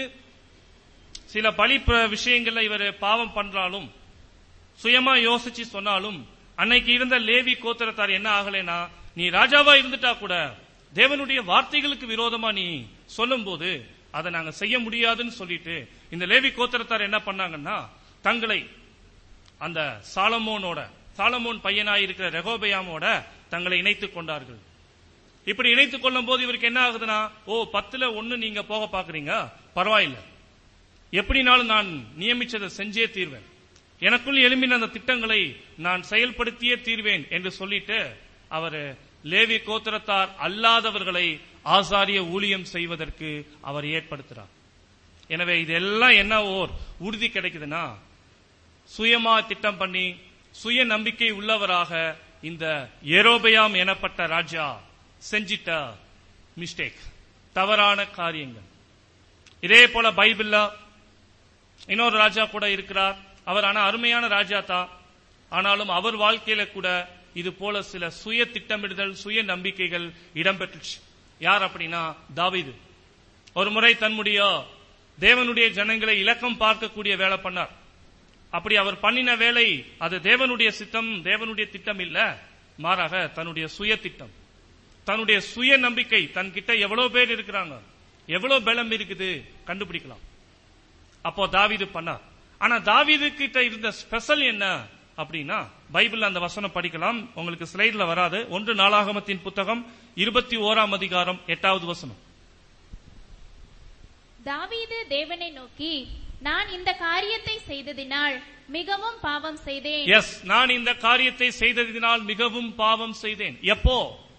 சில பலி ப- விஷயங்கள்ல இவர் பாவம் பண்றாலும் சுயமா யோசிச்சு சொன்னாலும் அன்னைக்கு இருந்த லேவி கோத்திரத்தார் என்ன ஆகலைனா நீ ராஜாவா இருந்துட்டா கூட தேவனுடைய வார்த்தைகளுக்கு விரோதமா நீ சொல்லும்போது அதை நாங்க செய்ய முடியாதுன்னு சொல்லிட்டு இந்த லேவி கோத்திரத்தார் என்ன பண்ணாங்கன்னா தங்களை அந்த சாலமோனோட சாலமோன் பையனாய் இருக்கிற ரெகோபயாமோட தங்களை இணைத்துக் கொண்டார்கள் இப்படி இணைத்துக் கொள்ளும் போது இவருக்கு என்ன ஆகுதுன்னா ஓ பத்துல ஒண்ணு நீங்க போக பாக்குறீங்க பரவாயில்ல எப்படினாலும் நான் நியமிச்சதை செஞ்சே தீர்வேன் எனக்குள் எழும்பின அந்த திட்டங்களை நான் செயல்படுத்தியே தீர்வேன் என்று சொல்லிட்டு அவர் லேவி கோத்திரத்தார் அல்லாதவர்களை ஆசாரிய ஊழியம் செய்வதற்கு அவர் ஏற்படுத்துறார் எனவே இதெல்லாம் என்ன ஓர் உறுதி கிடைக்குதுன்னா சுயமா திட்டம் பண்ணி சுய நம்பிக்கை உள்ளவராக இந்த எரோபயாம் எனப்பட்ட ராஜா செஞ்சிட்ட மிஸ்டேக் தவறான காரியங்கள் இதே போல பைபிள்ல இன்னொரு ராஜா கூட இருக்கிறார் அவர் ஆனா அருமையான ராஜா தான் ஆனாலும் அவர் வாழ்க்கையில கூட இது போல சில சுய திட்டமிடுதல் சுய நம்பிக்கைகள் இடம்பெற்றுச்சு யார் அப்படின்னா தாவீது ஒரு முறை தன்னுடைய தேவனுடைய ஜனங்களை இலக்கம் பார்க்கக்கூடிய வேலை பண்ணார் அப்படி அவர் பண்ணின வேலை அது தேவனுடைய சித்தம் தேவனுடைய திட்டம் இல்ல மாறாக தன்னுடைய சுய திட்டம் தன்னுடைய சுய நம்பிக்கை தன்கிட்ட எவ்வளவு பேர் இருக்கிறாங்க எவ்வளவு பலம் இருக்குது கண்டுபிடிக்கலாம் அப்போ தாவீது பண்ணார் ஆனா தாவீது கிட்ட இருந்த ஸ்பெஷல் என்ன அப்படின்னா பைபிள் அந்த வசனம் படிக்கலாம் உங்களுக்கு ஸ்லைட்ல வராது ஒன்று நாளாகமத்தின் புத்தகம் இருபத்தி ஓராம் அதிகாரம் எட்டாவது வசனம் தாவீது தேவனை நோக்கி நான் இந்த காரியத்தை செய்ததினால் மிகவும் பாவம் செய்தேன் எஸ் நான் இந்த காரியத்தை செய்ததினால் மிகவும் பாவம் செய்தேன் எப்போ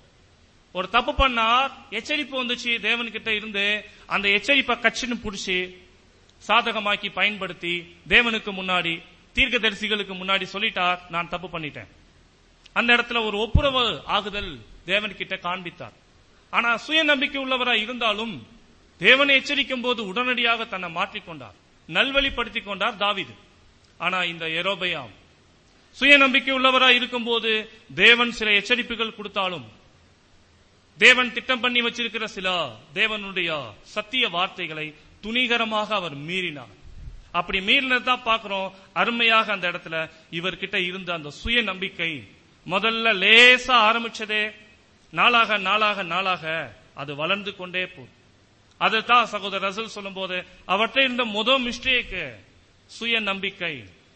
ஒரு தப்பு பண்ணார் எச்சரிப்பு வந்துச்சு தேவன் கிட்ட இருந்து அந்த எச்சரிப்பை கச்சின்னு புடிச்சு சாதகமாக்கி பயன்படுத்தி தேவனுக்கு முன்னாடி தீர்க்கதரிசிகளுக்கு முன்னாடி சொல்லிட்டார் நான் தப்பு பண்ணிட்டேன் அந்த இடத்துல ஒரு ஒப்புரவு ஆகுதல் தேவன் கிட்ட காண்பித்தார் ஆனா சுய நம்பிக்கை உள்ளவரா இருந்தாலும் தேவனை எச்சரிக்கும் போது உடனடியாக தன்னை மாற்றிக்கொண்டார் நல்வழிப்படுத்திக் கொண்டார் தாவீது ஆனா இந்த எரோபயாம் சுய நம்பிக்கை உள்ளவரா இருக்கும்போது தேவன் சில எச்சரிப்புகள் கொடுத்தாலும் தேவன் திட்டம் பண்ணி வச்சிருக்கிற சில தேவனுடைய சத்திய வார்த்தைகளை துணிகரமாக அவர் மீறினார் அப்படி மீறினதான் பார்க்கிறோம் அருமையாக அந்த இடத்துல இவர்கிட்ட இருந்த அந்த சுய நம்பிக்கை முதல்ல லேசா ஆரம்பிச்சதே நாளாக நாளாக நாளாக அது வளர்ந்து கொண்டே போகுது அதைத்தான் சகோதரர் ரசல் சொல்லும்போது அவர்கிட்ட இருந்த முதல் மிஸ்டேக் சுய நம்பிக்கை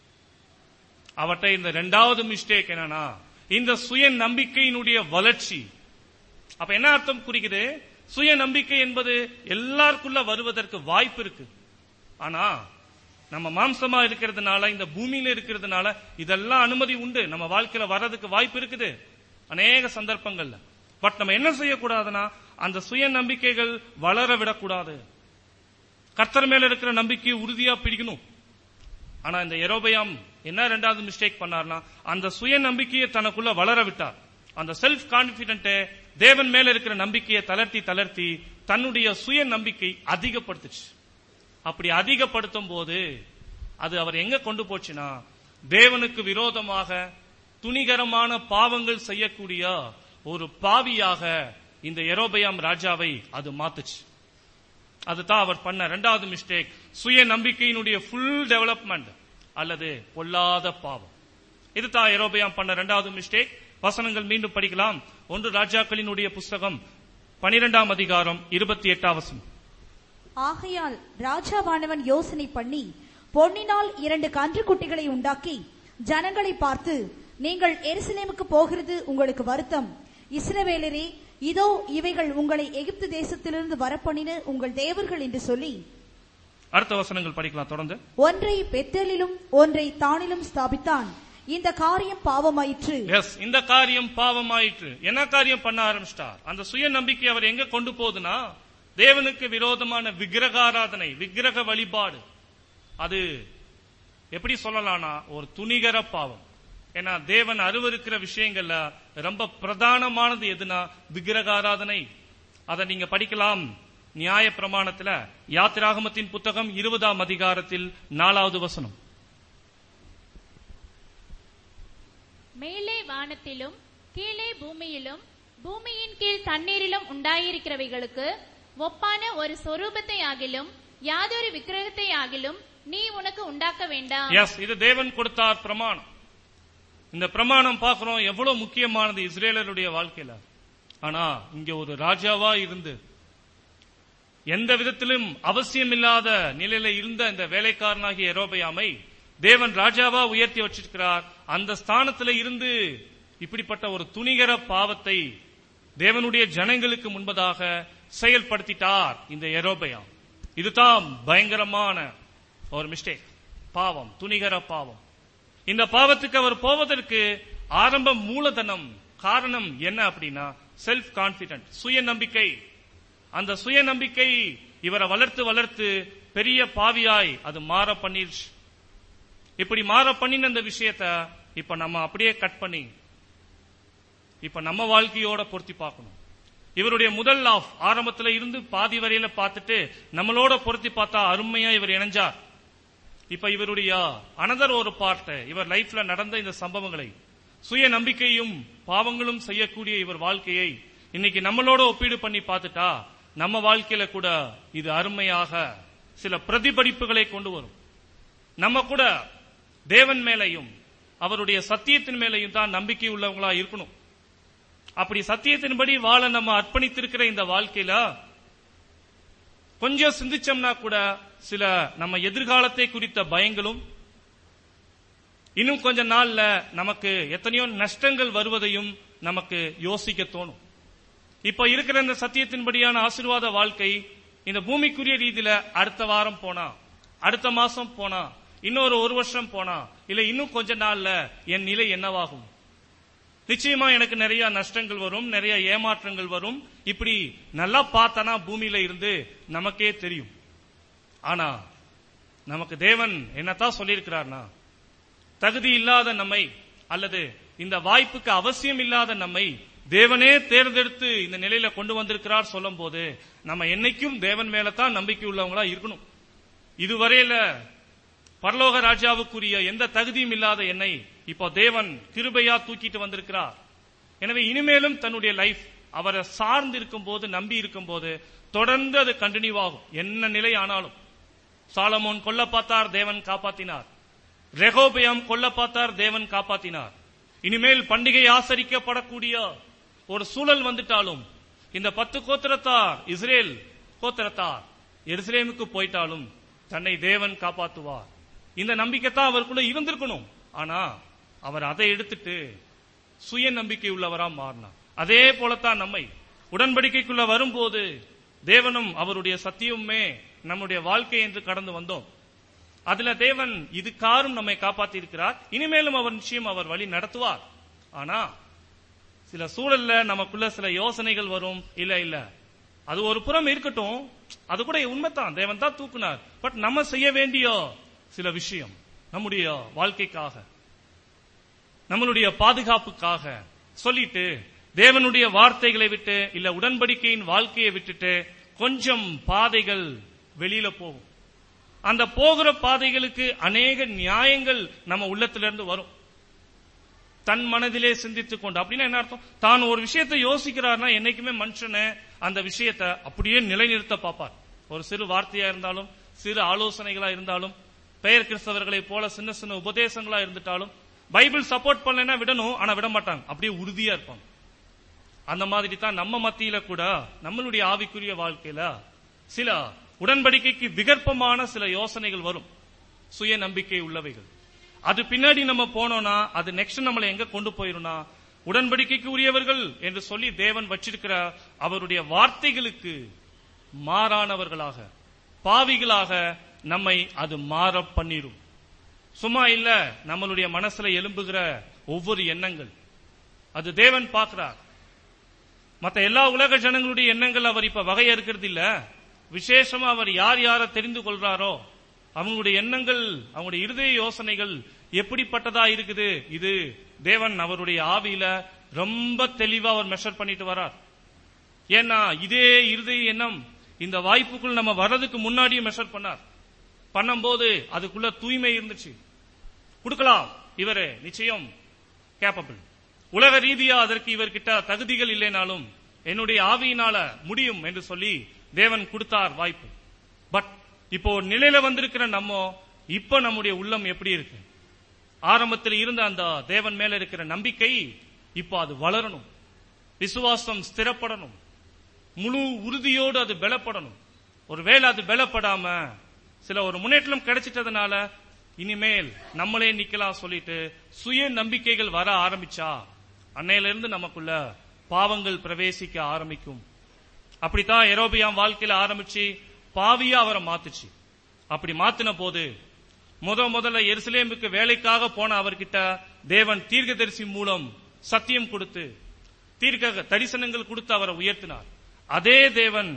அவர்கிட்ட இந்த ரெண்டாவது மிஸ்டேக் என்னன்னா இந்த சுய நம்பிக்கையினுடைய வளர்ச்சி அப்ப என்ன அர்த்தம் குறிக்குது சுய நம்பிக்கை என்பது எல்லாருக்குள்ள வருவதற்கு வாய்ப்பு இருக்கு ஆனா நம்ம மாம்சமா இருக்கிறதுனால இந்த பூமியில இருக்கிறதுனால இதெல்லாம் அனுமதி உண்டு நம்ம வாழ்க்கையில வர்றதுக்கு வாய்ப்பு இருக்குது அநேக சந்தர்ப்பங்கள்ல பட் நம்ம என்ன செய்யக்கூடாதுன்னா அந்த சுய நம்பிக்கைகள் வளர விடக்கூடாது கர்த்தர் மேல இருக்கிற நம்பிக்கையை உறுதியா பிடிக்கணும் ஆனா இந்த எரோபயாம் என்ன ரெண்டாவது மிஸ்டேக் பண்ணார்னா அந்த சுய நம்பிக்கையை தனக்குள்ள வளர விட்டார் அந்த செல்ஃப் கான்பிடென்ட் தேவன் மேல இருக்கிற நம்பிக்கையை தளர்த்தி தளர்த்தி தன்னுடைய சுய நம்பிக்கை அதிகப்படுத்துச்சு அப்படி அதிகப்படுத்தும் போது அது அவர் எங்க கொண்டு போச்சுன்னா தேவனுக்கு விரோதமாக துணிகரமான பாவங்கள் செய்யக்கூடிய ஒரு பாவியாக இந்த எரோபயாம் ராஜாவை அது மாத்துச்சு அதுதான் அவர் பண்ண ரெண்டாவது மிஸ்டேக் சுய நம்பிக்கையினுடைய ஃபுல் டெவலப்மெண்ட் அல்லது பொல்லாத பாவம் இதுதான் எரோபயாம் பண்ண ரெண்டாவது மிஸ்டேக் வசனங்கள் மீண்டும் படிக்கலாம் ஒன்று ராஜாக்களினுடைய புஸ்தகம் பனிரெண்டாம் அதிகாரம் இருபத்தி எட்டாம் வசனம் ஆகையால் ராஜாவானவன் யோசனை பண்ணி பொன்னினால் இரண்டு கன்றுக்குட்டிகளை உண்டாக்கி ஜனங்களை பார்த்து நீங்கள் எருசலேமுக்கு போகிறது உங்களுக்கு வருத்தம் இஸ்ரவேலரே இதோ இவைகள் உங்களை எகிப்து தேசத்திலிருந்து வரப்பண்ணின உங்கள் தேவர்கள் என்று சொல்லி அடுத்த வசனங்கள் படிக்கலாம் தொடர்ந்து ஒன்றை பெத்தேலிலும் ஒன்றை தானிலும் ஸ்தாபித்தான் இந்த காரியம் பாவமாயிற்று எஸ் இந்த காரியம் பாவமாயிற்று என்ன காரியம் பண்ண ஆரம்பிச்சிட்டார் அந்த சுய நம்பிக்கை அவர் எங்க கொண்டு போகுதுன்னா தேவனுக்கு விரோதமான விக்கிரகாராதனை விக்கிரக வழிபாடு அது எப்படி சொல்லலாம்னா ஒரு துணிகர பாவம் ஏன்னா தேவன் அருவருக்கிற விஷயங்கள்ல ரொம்ப பிரதானமானது எதுனா விக்கிரகாராதனை அதை நீங்க படிக்கலாம் நியாய பிரமாணத்துல யாத்திராகமத்தின் புத்தகம் இருபதாம் அதிகாரத்தில் நாலாவது வசனம் மேலே வானத்திலும் கீழே பூமியிலும் பூமியின் கீழ் தண்ணீரிலும் உண்டாயிருக்கிறவைகளுக்கு ஒப்பான ஒரு சொரூபத்தை ஆகிலும் யாதொரு விக்கிரகத்தை ஆகிலும் நீ உனக்கு உண்டாக்க வேண்டாம் எஸ் இது தேவன் கொடுத்தார் பிரமாணம் இந்த பிரமாணம் பார்க்கிறோம் எவ்வளவு முக்கியமானது இஸ்ரேலருடைய வாழ்க்கையில ஆனா இங்க ஒரு ராஜாவா இருந்து எந்த விதத்திலும் அவசியமில்லாத நிலையில இருந்த இந்த வேலைக்காரனாகிய எரோபயாமை தேவன் ராஜாவா உயர்த்தி வச்சிருக்கிறார் அந்த ஸ்தானத்துல இருந்து இப்படிப்பட்ட ஒரு துணிகர பாவத்தை தேவனுடைய ஜனங்களுக்கு முன்பதாக செயல்படுத்திட்டார் இந்த எரோபயாம் இதுதான் பயங்கரமான ஒரு மிஸ்டேக் பாவம் துணிகர பாவம் இந்த பாவத்துக்கு அவர் போவதற்கு ஆரம்ப மூலதனம் காரணம் என்ன அப்படின்னா செல்ஃப் கான்பிடன்ட் சுய நம்பிக்கை அந்த சுய நம்பிக்கை இவரை வளர்த்து வளர்த்து பெரிய பாவியாய் அது மாற பண்ணிருச்சு இப்படி மாற பண்ணின அந்த விஷயத்த இப்ப நம்ம அப்படியே கட் பண்ணி இப்ப நம்ம வாழ்க்கையோட பொருத்தி பார்க்கணும் இவருடைய முதல் லாஃப் ஆரம்பத்துல இருந்து பாதி வரையில பார்த்துட்டு நம்மளோட பொருத்தி பார்த்தா அருமையா இவர் இணைஞ்சார் இப்ப இவருடைய அனதர் ஒரு பார்ட் இவர் லைஃப்ல நடந்த இந்த சம்பவங்களை சுய நம்பிக்கையும் பாவங்களும் செய்யக்கூடிய இவர் வாழ்க்கையை இன்னைக்கு நம்மளோட ஒப்பீடு பண்ணி பார்த்துட்டா நம்ம வாழ்க்கையில கூட இது அருமையாக சில பிரதிபலிப்புகளை கொண்டு வரும் நம்ம கூட தேவன் மேலையும் அவருடைய சத்தியத்தின் மேலையும் தான் நம்பிக்கை உள்ளவங்களா இருக்கணும் அப்படி சத்தியத்தின்படி வாழ நம்ம அர்ப்பணித்திருக்கிற இந்த வாழ்க்கையில கொஞ்சம் சிந்திச்சோம்னா கூட சில நம்ம எதிர்காலத்தை குறித்த பயங்களும் இன்னும் கொஞ்ச நாள்ல நமக்கு எத்தனையோ நஷ்டங்கள் வருவதையும் நமக்கு யோசிக்க தோணும் இப்ப இருக்கிற இந்த சத்தியத்தின்படியான ஆசீர்வாத வாழ்க்கை இந்த பூமிக்குரிய ரீதியில அடுத்த வாரம் போனா அடுத்த மாசம் போனா இன்னொரு ஒரு வருஷம் போனா இல்ல இன்னும் கொஞ்ச நாள்ல என் நிலை என்னவாகும் நிச்சயமா எனக்கு நிறைய நஷ்டங்கள் வரும் நிறைய ஏமாற்றங்கள் வரும் இப்படி நல்லா பார்த்தனா பூமியில இருந்து நமக்கே தெரியும் ஆனா நமக்கு தேவன் என்னத்தான் சொல்லியிருக்கிறார்னா தகுதி இல்லாத நம்மை அல்லது இந்த வாய்ப்புக்கு அவசியம் இல்லாத நம்மை தேவனே தேர்ந்தெடுத்து இந்த நிலையில கொண்டு வந்திருக்கிறார் சொல்லும் போது நம்ம என்னைக்கும் தேவன் மேலதான் நம்பிக்கை உள்ளவங்களா இருக்கணும் இதுவரையில பரலோக ராஜாவுக்குரிய எந்த தகுதியும் இல்லாத என்னை இப்போ தேவன் கிருபையா தூக்கிட்டு வந்திருக்கிறார் எனவே இனிமேலும் தன்னுடைய லைஃப் அவரை சார்ந்து இருக்கும் போது நம்பி இருக்கும் போது தொடர்ந்து அது கண்டினியூ ஆகும் என்ன நிலை ஆனாலும் சாலமோன் கொல்ல பார்த்தார் தேவன் காப்பாத்தினார் ரெகோபயம் கொல்ல பார்த்தார் தேவன் காப்பாத்தினார் இனிமேல் பண்டிகை ஆசரிக்கப்படக்கூடிய ஒரு சூழல் வந்துட்டாலும் இந்த பத்து கோத்திரத்தார் இஸ்ரேல் கோத்திரத்தார் எருசலேமுக்கு போயிட்டாலும் தன்னை தேவன் காப்பாத்துவார் இந்த நம்பிக்கை தான் அவருக்குள்ள இருந்திருக்கணும் ஆனா அவர் அதை எடுத்துட்டு சுய நம்பிக்கை உள்ளவரா மாறினார் அதே போலத்தான் நம்மை உடன்படிக்கைக்குள்ள வரும்போது தேவனும் அவருடைய சத்தியமுமே நம்முடைய வாழ்க்கை என்று கடந்து வந்தோம் அதுல தேவன் இதுக்காரும் நம்மை காப்பாத்தி இருக்கிறார் இனிமேலும் அவர் நிச்சயம் அவர் வழி நடத்துவார் ஆனா சில சூழல்ல நமக்குள்ள சில யோசனைகள் வரும் இல்ல இல்ல அது ஒரு புறம் இருக்கட்டும் அது கூட உண்மைதான் தேவன் தான் தூக்குனார் பட் நம்ம செய்ய வேண்டிய சில விஷயம் நம்முடைய வாழ்க்கைக்காக நம்மளுடைய பாதுகாப்புக்காக சொல்லிட்டு தேவனுடைய வார்த்தைகளை விட்டு இல்ல உடன்படிக்கையின் வாழ்க்கையை விட்டுட்டு கொஞ்சம் பாதைகள் வெளியில போகும் அந்த போகிற பாதைகளுக்கு அநேக நியாயங்கள் நம்ம உள்ளத்திலிருந்து வரும் தன் மனதிலே சிந்தித்துக் கொண்டு அப்படின்னா என்ன அர்த்தம் தான் ஒரு விஷயத்தை யோசிக்கிறார்னா என்னைக்குமே மனுஷனை அந்த விஷயத்தை அப்படியே நிலைநிறுத்த பார்ப்பார் ஒரு சிறு வார்த்தையா இருந்தாலும் சிறு ஆலோசனைகளா இருந்தாலும் பெயர் கிறிஸ்தவர்களை போல சின்ன சின்ன உபதேசங்களா இருந்துட்டாலும் பைபிள் சப்போர்ட் பண்ணலைன்னா விடணும் ஆனா விட மாட்டாங்க அப்படியே உறுதியா இருப்பாங்க அந்த மாதிரி தான் நம்ம மத்தியில கூட நம்மளுடைய ஆவிக்குரிய வாழ்க்கையில சில உடன்படிக்கைக்கு விகற்பமான சில யோசனைகள் வரும் சுய நம்பிக்கை உள்ளவைகள் அது பின்னாடி நம்ம போனோம்னா அது நெக்ஸ்ட் நம்மளை எங்க கொண்டு போயிரும்னா உடன்படிக்கைக்கு உரியவர்கள் என்று சொல்லி தேவன் வச்சிருக்கிற அவருடைய வார்த்தைகளுக்கு மாறானவர்களாக பாவிகளாக நம்மை அது மாற பண்ணிரும் சும்மா இல்ல நம்மளுடைய மனசுல எழும்புகிற ஒவ்வொரு எண்ணங்கள் அது தேவன் பார்க்கிறார் மத்த எல்லா உலக ஜனங்களுடைய எண்ணங்கள் அவர் இப்ப வகையறுக்கிறது இல்ல விசேஷமா அவர் யார் யாரை தெரிந்து கொள்றாரோ அவங்களுடைய எண்ணங்கள் அவங்களுடைய இருதய யோசனைகள் எப்படிப்பட்டதா இருக்குது இது தேவன் அவருடைய ஆவியில ரொம்ப தெளிவா அவர் மெஷர் பண்ணிட்டு வரார் ஏன்னா இதே இருதய எண்ணம் இந்த வாய்ப்புக்குள் நம்ம வர்றதுக்கு முன்னாடியே மெஷர் பண்ணார் பண்ணும்போது அதுக்குள்ள தூய்மை இருந்துச்சு கொடுக்கலாம் இவரு நிச்சயம் கேப்பபிள் உலக ரீதியா அதற்கு இவர்கிட்ட தகுதிகள் இல்லைனாலும் என்னுடைய ஆவியினால முடியும் என்று சொல்லி தேவன் கொடுத்தார் வாய்ப்பு பட் இப்போ ஒரு நிலையில வந்திருக்கிற நம்ம இப்ப நம்முடைய உள்ளம் எப்படி இருக்கு ஆரம்பத்தில் இருந்த அந்த தேவன் மேல இருக்கிற நம்பிக்கை இப்போ அது வளரணும் விசுவாசம் ஸ்திரப்படணும் முழு உறுதியோடு அது பலப்படணும் ஒருவேளை அது பலப்படாம சில ஒரு முன்னேற்றம் கிடைச்சிட்டதுனால இனிமேல் நம்மளே நிக்கலாம் சொல்லிட்டு சுய நம்பிக்கைகள் வர ஆரம்பிச்சா அன்னையில இருந்து நமக்குள்ள பாவங்கள் பிரவேசிக்க ஆரம்பிக்கும் அப்படித்தான் எரோபியாம் வாழ்க்கையில ஆரம்பிச்சு பாவியா அவரை மாத்துச்சு அப்படி மாத்தின போது முத முதல்ல எருசலேமுக்கு வேலைக்காக போன அவர்கிட்ட தேவன் தீர்க்கதரிசி மூலம் சத்தியம் கொடுத்து தீர்க்க தரிசனங்கள் கொடுத்து அவரை உயர்த்தினார் அதே தேவன்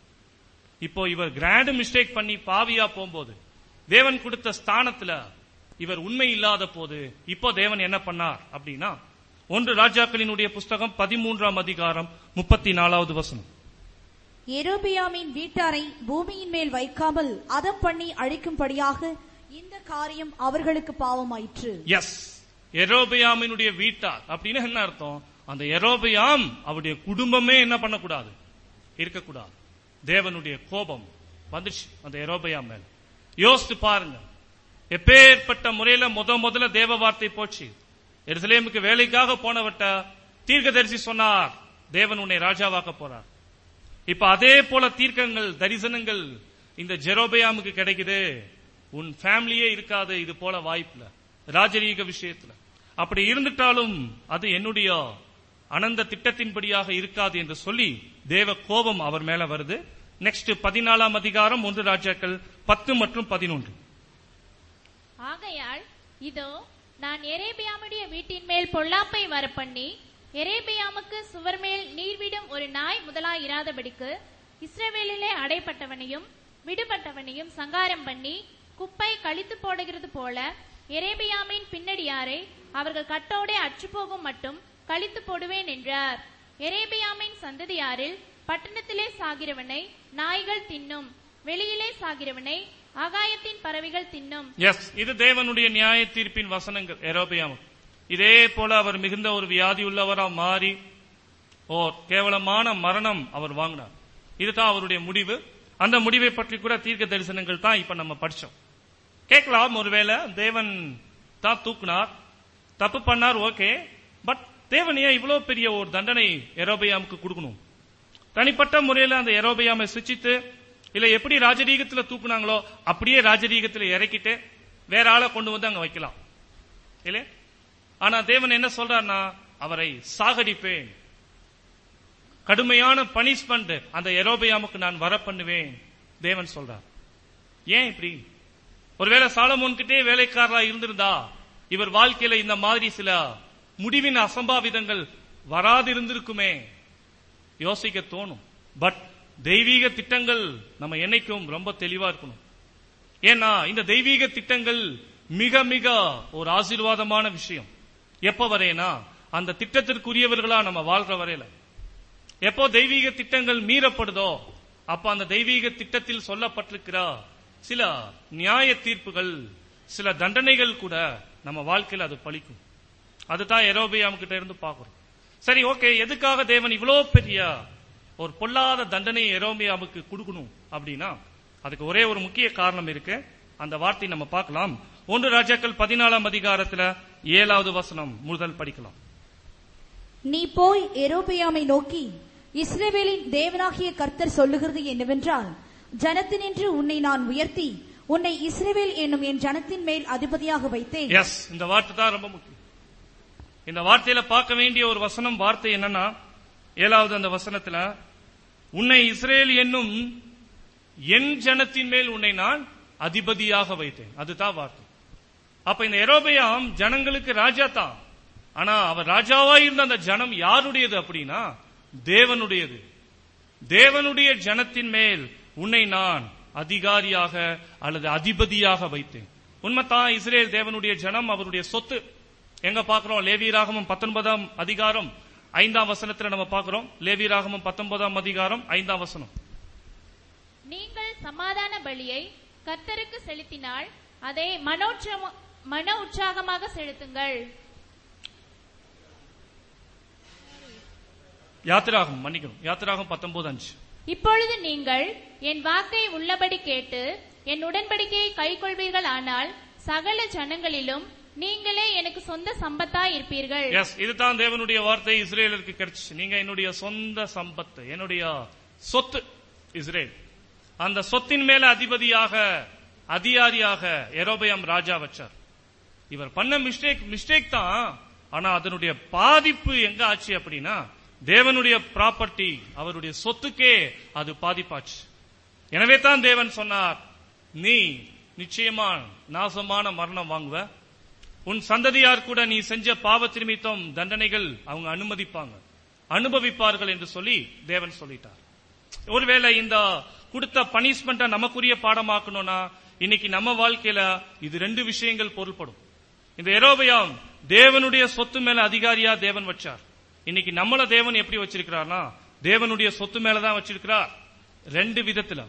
இப்போ இவர் கிராண்ட் மிஸ்டேக் பண்ணி பாவியா போகும்போது தேவன் கொடுத்த ஸ்தானத்துல இவர் உண்மை இல்லாத போது இப்போ தேவன் என்ன பண்ணார் அப்படின்னா ஒன்று ராஜாக்களினுடைய புஸ்தகம் பதிமூன்றாம் அதிகாரம் முப்பத்தி நாலாவது வசனம் எரோபியாமின் வீட்டாரை பூமியின் மேல் வைக்காமல் அதம் பண்ணி அழிக்கும்படியாக இந்த காரியம் அவர்களுக்கு பாவமாயிற்று எஸ் எரோபியாமினுடைய வீட்டார் அப்படின்னு என்ன அர்த்தம் அந்த எரோபியாம் அவருடைய குடும்பமே என்ன பண்ணக்கூடாது இருக்கக்கூடாது தேவனுடைய கோபம் வந்துச்சு அந்த எரோபியாம் மேல யோசித்து பாருங்க எப்பேற்பட்ட முறையில முத முதல்ல தேவ வார்த்தை போச்சு எருசலேமுக்கு வேலைக்காக போனவட்ட தீர்க்கதரிசி சொன்னார் தேவன் உன்னை ராஜாவாக்க போறார் இப்ப அதே போல தீர்க்கங்கள் தரிசனங்கள் இந்த ஜெரோபயாமுக்கு கிடைக்குது உன் ஃபேமிலியே இருக்காது இது போல வாய்ப்புல ராஜரீக விஷயத்துல அப்படி இருந்துட்டாலும் அது என்னுடைய அனந்த திட்டத்தின்படியாக இருக்காது என்று சொல்லி தேவ கோபம் அவர் மேல வருது நெக்ஸ்ட் பதினாலாம் அதிகாரம் ஒன்று ராஜாக்கள் பத்து மற்றும் பதினொன்று ஆகையால் இதோ நான் எரேபியாமுடைய வீட்டின் மேல் பொல்லாப்பை வரப்பண்ணி எரேபியாமுக்கு சுவர் மேல் நீர்விடும் ஒரு நாய் முதலாய் இராதபடிக்கு இஸ்ரவேலிலே அடைப்பட்டவனையும் விடுபட்டவனையும் சங்காரம் பண்ணி குப்பை கழித்து போடுகிறது போல எரேபியாமின் பின்னடியாரை அவர்கள் கட்டோடே அற்றுப்போகும் மட்டும் கழித்து போடுவேன் என்றார் எரேபியாமின் சந்ததியாரில் பட்டணத்திலே சாகிறவனை நாய்கள் தின்னும் வெளியிலே சாகிறவனை ஆகாயத்தின் பறவைகள் தின்னும் எஸ் இது தேவனுடைய நியாய தீர்ப்பின் வசனங்கள் எரோபியாம் இதே போல அவர் மிகுந்த ஒரு வியாதி உள்ளவரா மாறி ஓர் கேவலமான மரணம் அவர் வாங்கினார் இதுதான் அவருடைய முடிவு அந்த முடிவை பற்றி கூட தீர்க்க தரிசனங்கள் தான் இப்ப நம்ம படிச்சோம் கேட்கலாம் ஒருவேளை தேவன் தான் தூக்குனார் தப்பு பண்ணார் ஓகே பட் தேவன் ஏன் இவ்வளவு பெரிய ஒரு தண்டனை எரோபியாமுக்கு கொடுக்கணும் தனிப்பட்ட முறையில அந்த எரோபியாமை சிச்சித்து இல்ல எப்படி ராஜரீகத்துல தூக்குனாங்களோ அப்படியே ராஜரீகத்துல இறக்கிட்டு வேற ஆளை கொண்டு வந்து அங்க வைக்கலாம் இல்ல ஆனா தேவன் என்ன சொல்றாருன்னா அவரை சாகடிப்பேன் கடுமையான பனிஷ்மெண்ட் அந்த எரோபியாமுக்கு நான் வர பண்ணுவேன் தேவன் சொல்றார் ஏன் இப்படி ஒருவேளை சாலமோன் கிட்டே வேலைக்காரரா இருந்திருந்தா இவர் வாழ்க்கையில இந்த மாதிரி சில முடிவின் அசம்பாவிதங்கள் வராதிருந்திருக்குமே யோசிக்க தோணும் பட் தெய்வீக திட்டங்கள் நம்ம என்னைக்கும் ரொம்ப தெளிவா இருக்கணும் ஏன்னா இந்த தெய்வீக திட்டங்கள் மிக மிக ஒரு ஆசீர்வாதமான விஷயம் எப்ப வரையனா அந்த திட்டத்திற்குரியவர்களா நம்ம வாழ்ற வரையில எப்போ தெய்வீக திட்டங்கள் மீறப்படுதோ அப்ப அந்த தெய்வீக திட்டத்தில் சொல்லப்பட்டிருக்கிற சில நியாய தீர்ப்புகள் சில தண்டனைகள் கூட நம்ம வாழ்க்கையில அது பலிக்கும் அதுதான் எரோபியாம் கிட்ட இருந்து பார்க்கிறோம் சரி ஓகே எதுக்காக தேவன் இவ்வளவு பெரிய ஒரு பொல்லாத தண்டனையை எரோமியாவுக்கு கொடுக்கணும் அப்படின்னா அதுக்கு ஒரே ஒரு முக்கிய காரணம் இருக்கு அந்த வார்த்தை நம்ம பார்க்கலாம் ஒன்று ராஜாக்கள் பதினாலாம் அதிகாரத்துல ஏழாவது வசனம் முதல் படிக்கலாம் நீ போய் எரோபியாமை நோக்கி இஸ்ரவேலின் தேவனாகிய கர்த்தர் சொல்லுகிறது என்னவென்றால் ஜனத்தினின்று உன்னை நான் உயர்த்தி உன்னை இஸ்ரவேல் என்னும் என் ஜனத்தின் மேல் அதிபதியாக வைத்தேன் எஸ் இந்த வார்த்தை தான் ரொம்ப முக்கியம் இந்த வார்த்தையில பார்க்க வேண்டிய ஒரு வசனம் வார்த்தை என்னன்னா ஏழாவது அந்த வசனத்துல உன்னை இஸ்ரேல் என்னும் என் ஜனத்தின் மேல் உன்னை நான் அதிபதியாக வைத்தேன் அதுதான் வார்த்தை அப்ப இந்த எரோபயாம் ஜனங்களுக்கு ராஜா தான் ஆனா அவர் ராஜாவா இருந்த அந்த ஜனம் யாருடையது அப்படின்னா தேவனுடையது தேவனுடைய ஜனத்தின் மேல் உன்னை நான் அதிகாரியாக அல்லது அதிபதியாக வைத்தேன் உண்மைதான் இஸ்ரேல் தேவனுடைய ஜனம் அவருடைய சொத்து எங்க பாக்குறோம் லேவியராகமம் பத்தொன்பதாம் அதிகாரம் ஐந்தாம் வசனத்துல நம்ம பாக்குறோம் லேவியராகமம் பத்தொன்பதாம் அதிகாரம் ஐந்தாம் வசனம் நீங்கள் சமாதான பலியை கர்த்தருக்கு செலுத்தினால் அதை மனோற்சம- மன உற்சாகமாக செலுத்துங்கள் யாத்திராகம் மன்னிக்கணும் யாத்திராகம் பத்தொன்பது அஞ்சு இப்பொழுது நீங்கள் என் வாக்கை உள்ளபடி கேட்டு என் உடன்படிக்கையை கைக்கொள்வீர்கள் ஆனால் சகல ஜனங்களிலும் நீங்களே எனக்கு சொந்த சம்பத்தாய் இருப்பீர்கள் எஸ் இதுதான் தேவனுடைய வார்த்தை இஸ்ரேலருக்கு கிடைச்சு நீங்க என்னுடைய சொந்த சம்பத்து என்னுடைய சொத்து இஸ்ரேல் அந்த சொத்தின் மேல அதிபதியாக அதிகாரியாக எரோபயம் ராஜா வச்சார் இவர் பண்ண மிஸ்டேக் மிஸ்டேக் தான் ஆனா அதனுடைய பாதிப்பு எங்க ஆச்சு அப்படின்னா தேவனுடைய ப்ராப்பர்ட்டி அவருடைய சொத்துக்கே அது பாதிப்பாச்சு எனவே தான் தேவன் சொன்னார் நீ நிச்சயமா நாசமான மரணம் வாங்குவ உன் சந்ததியார் கூட நீ செஞ்ச பாவ நிமித்தம் தண்டனைகள் அவங்க அனுமதிப்பாங்க அனுபவிப்பார்கள் என்று சொல்லி தேவன் சொல்லிட்டார் ஒருவேளை இந்த கொடுத்த பனிஷ்மெண்ட்டை நமக்குரிய பாடமாக்கணும்னா இன்னைக்கு நம்ம வாழ்க்கையில இது ரெண்டு விஷயங்கள் பொருள்படும் இந்த எரோபயாம் தேவனுடைய சொத்து மேல அதிகாரியா தேவன் வச்சார் இன்னைக்கு நம்மள தேவன் எப்படி வச்சிருக்கிறார்னா தேவனுடைய சொத்து மேலதான் வச்சிருக்கிறார் ரெண்டு விதத்துல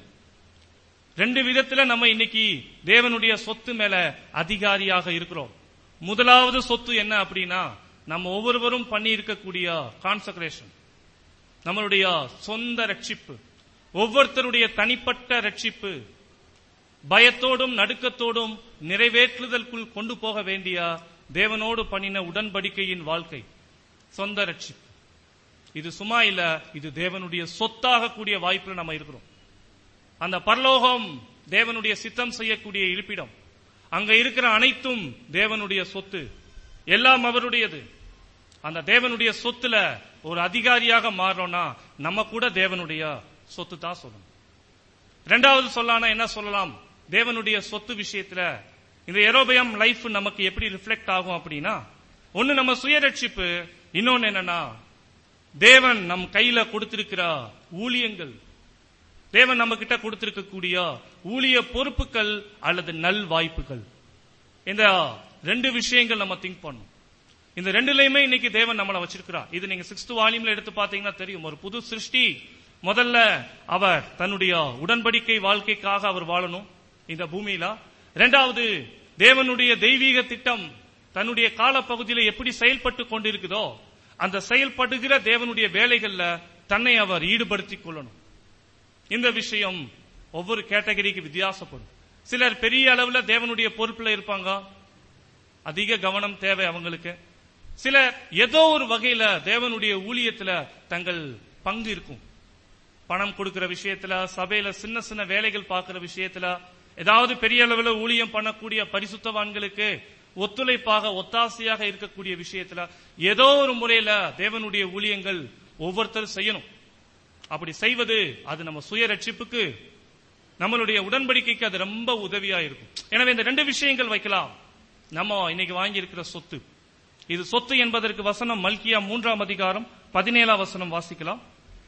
ரெண்டு விதத்துல நம்ம இன்னைக்கு தேவனுடைய சொத்து மேல அதிகாரியாக இருக்கிறோம் முதலாவது சொத்து என்ன அப்படின்னா நம்ம ஒவ்வொருவரும் பண்ணி இருக்கக்கூடிய கான்சக்ரேஷன் நம்மளுடைய சொந்த ரட்சிப்பு ஒவ்வொருத்தருடைய தனிப்பட்ட ரட்சிப்பு பயத்தோடும் நடுக்கத்தோடும் நிறைவேற்றுதலுக்குள் கொண்டு போக வேண்டிய தேவனோடு பண்ணின உடன்படிக்கையின் வாழ்க்கை சொந்த ரட்சிப்பு இது சும்மா இல்ல இது தேவனுடைய சொத்தாக கூடிய வாய்ப்புல நம்ம இருக்கிறோம் அந்த பரலோகம் தேவனுடைய சித்தம் செய்யக்கூடிய இருப்பிடம் அங்க இருக்கிற அனைத்தும் தேவனுடைய சொத்து எல்லாம் அவருடையது அந்த தேவனுடைய சொத்துல ஒரு அதிகாரியாக மாறோம்னா நம்ம கூட தேவனுடைய சொத்து தான் சொல்லணும் ரெண்டாவது சொல்லானா என்ன சொல்லலாம் தேவனுடைய சொத்து விஷயத்துல இந்த எரோபயம் லைஃப் நமக்கு எப்படி ரிஃப்ளெக்ட் ஆகும் அப்படின்னா ஒன்னு நம்ம சுயரட்சிப்பு இன்னொன்னு என்னன்னா தேவன் நம் கையில கொடுத்திருக்கிற ஊழியங்கள் தேவன் நம்ம கிட்ட கொடுத்திருக்கக்கூடிய ஊழிய பொறுப்புகள் அல்லது நல் வாய்ப்புகள் இந்த ரெண்டு விஷயங்கள் நம்ம திங்க் பண்ணணும் இந்த ரெண்டுலயுமே இன்னைக்கு தேவன் நம்மளை வச்சிருக்கிறார் இது நீங்க சிக்ஸ்த் வால்யூம்ல எடுத்து பாத்தீங்கன்னா தெரியும் ஒரு புது சிருஷ்டி முதல்ல அவர் தன்னுடைய உடன்படிக்கை வாழ்க்கைக்காக அவர் வாழணும் இந்த பூமியில ரெண்டாவது தேவனுடைய தெய்வீக திட்டம் தன்னுடைய காலப்பகுதியில எப்படி செயல்பட்டு கொண்டிருக்குதோ அந்த செயல்படுகிற தேவனுடைய வேலைகள்ல தன்னை அவர் ஈடுபடுத்திக் கொள்ளணும் இந்த விஷயம் ஒவ்வொரு கேட்டகரிக்கு வித்தியாசப்படும் சிலர் பெரிய அளவுல தேவனுடைய பொறுப்புல இருப்பாங்க அதிக கவனம் தேவை அவங்களுக்கு சிலர் ஏதோ ஒரு வகையில தேவனுடைய ஊழியத்துல தங்கள் பங்கு இருக்கும் பணம் கொடுக்கிற விஷயத்துல சபையில சின்ன சின்ன வேலைகள் பார்க்கிற விஷயத்துல ஏதாவது பெரிய அளவுல ஊழியம் பண்ணக்கூடிய பரிசுத்தவான்களுக்கு ஒத்துழைப்பாக ஒத்தாசையாக இருக்கக்கூடிய விஷயத்துல ஏதோ ஒரு முறையில தேவனுடைய ஊழியங்கள் ஒவ்வொருத்தரும் செய்யணும் அப்படி செய்வது அது நம்ம சுய ரட்சிப்புக்கு நம்மளுடைய உடன்படிக்கைக்கு அது ரொம்ப உதவியா இருக்கும் எனவே இந்த ரெண்டு விஷயங்கள் வைக்கலாம் நம்ம இன்னைக்கு வாங்கி இருக்கிற சொத்து இது சொத்து என்பதற்கு வசனம் மல்கியா மூன்றாம் அதிகாரம் பதினேழாம் வசனம் வாசிக்கலாம்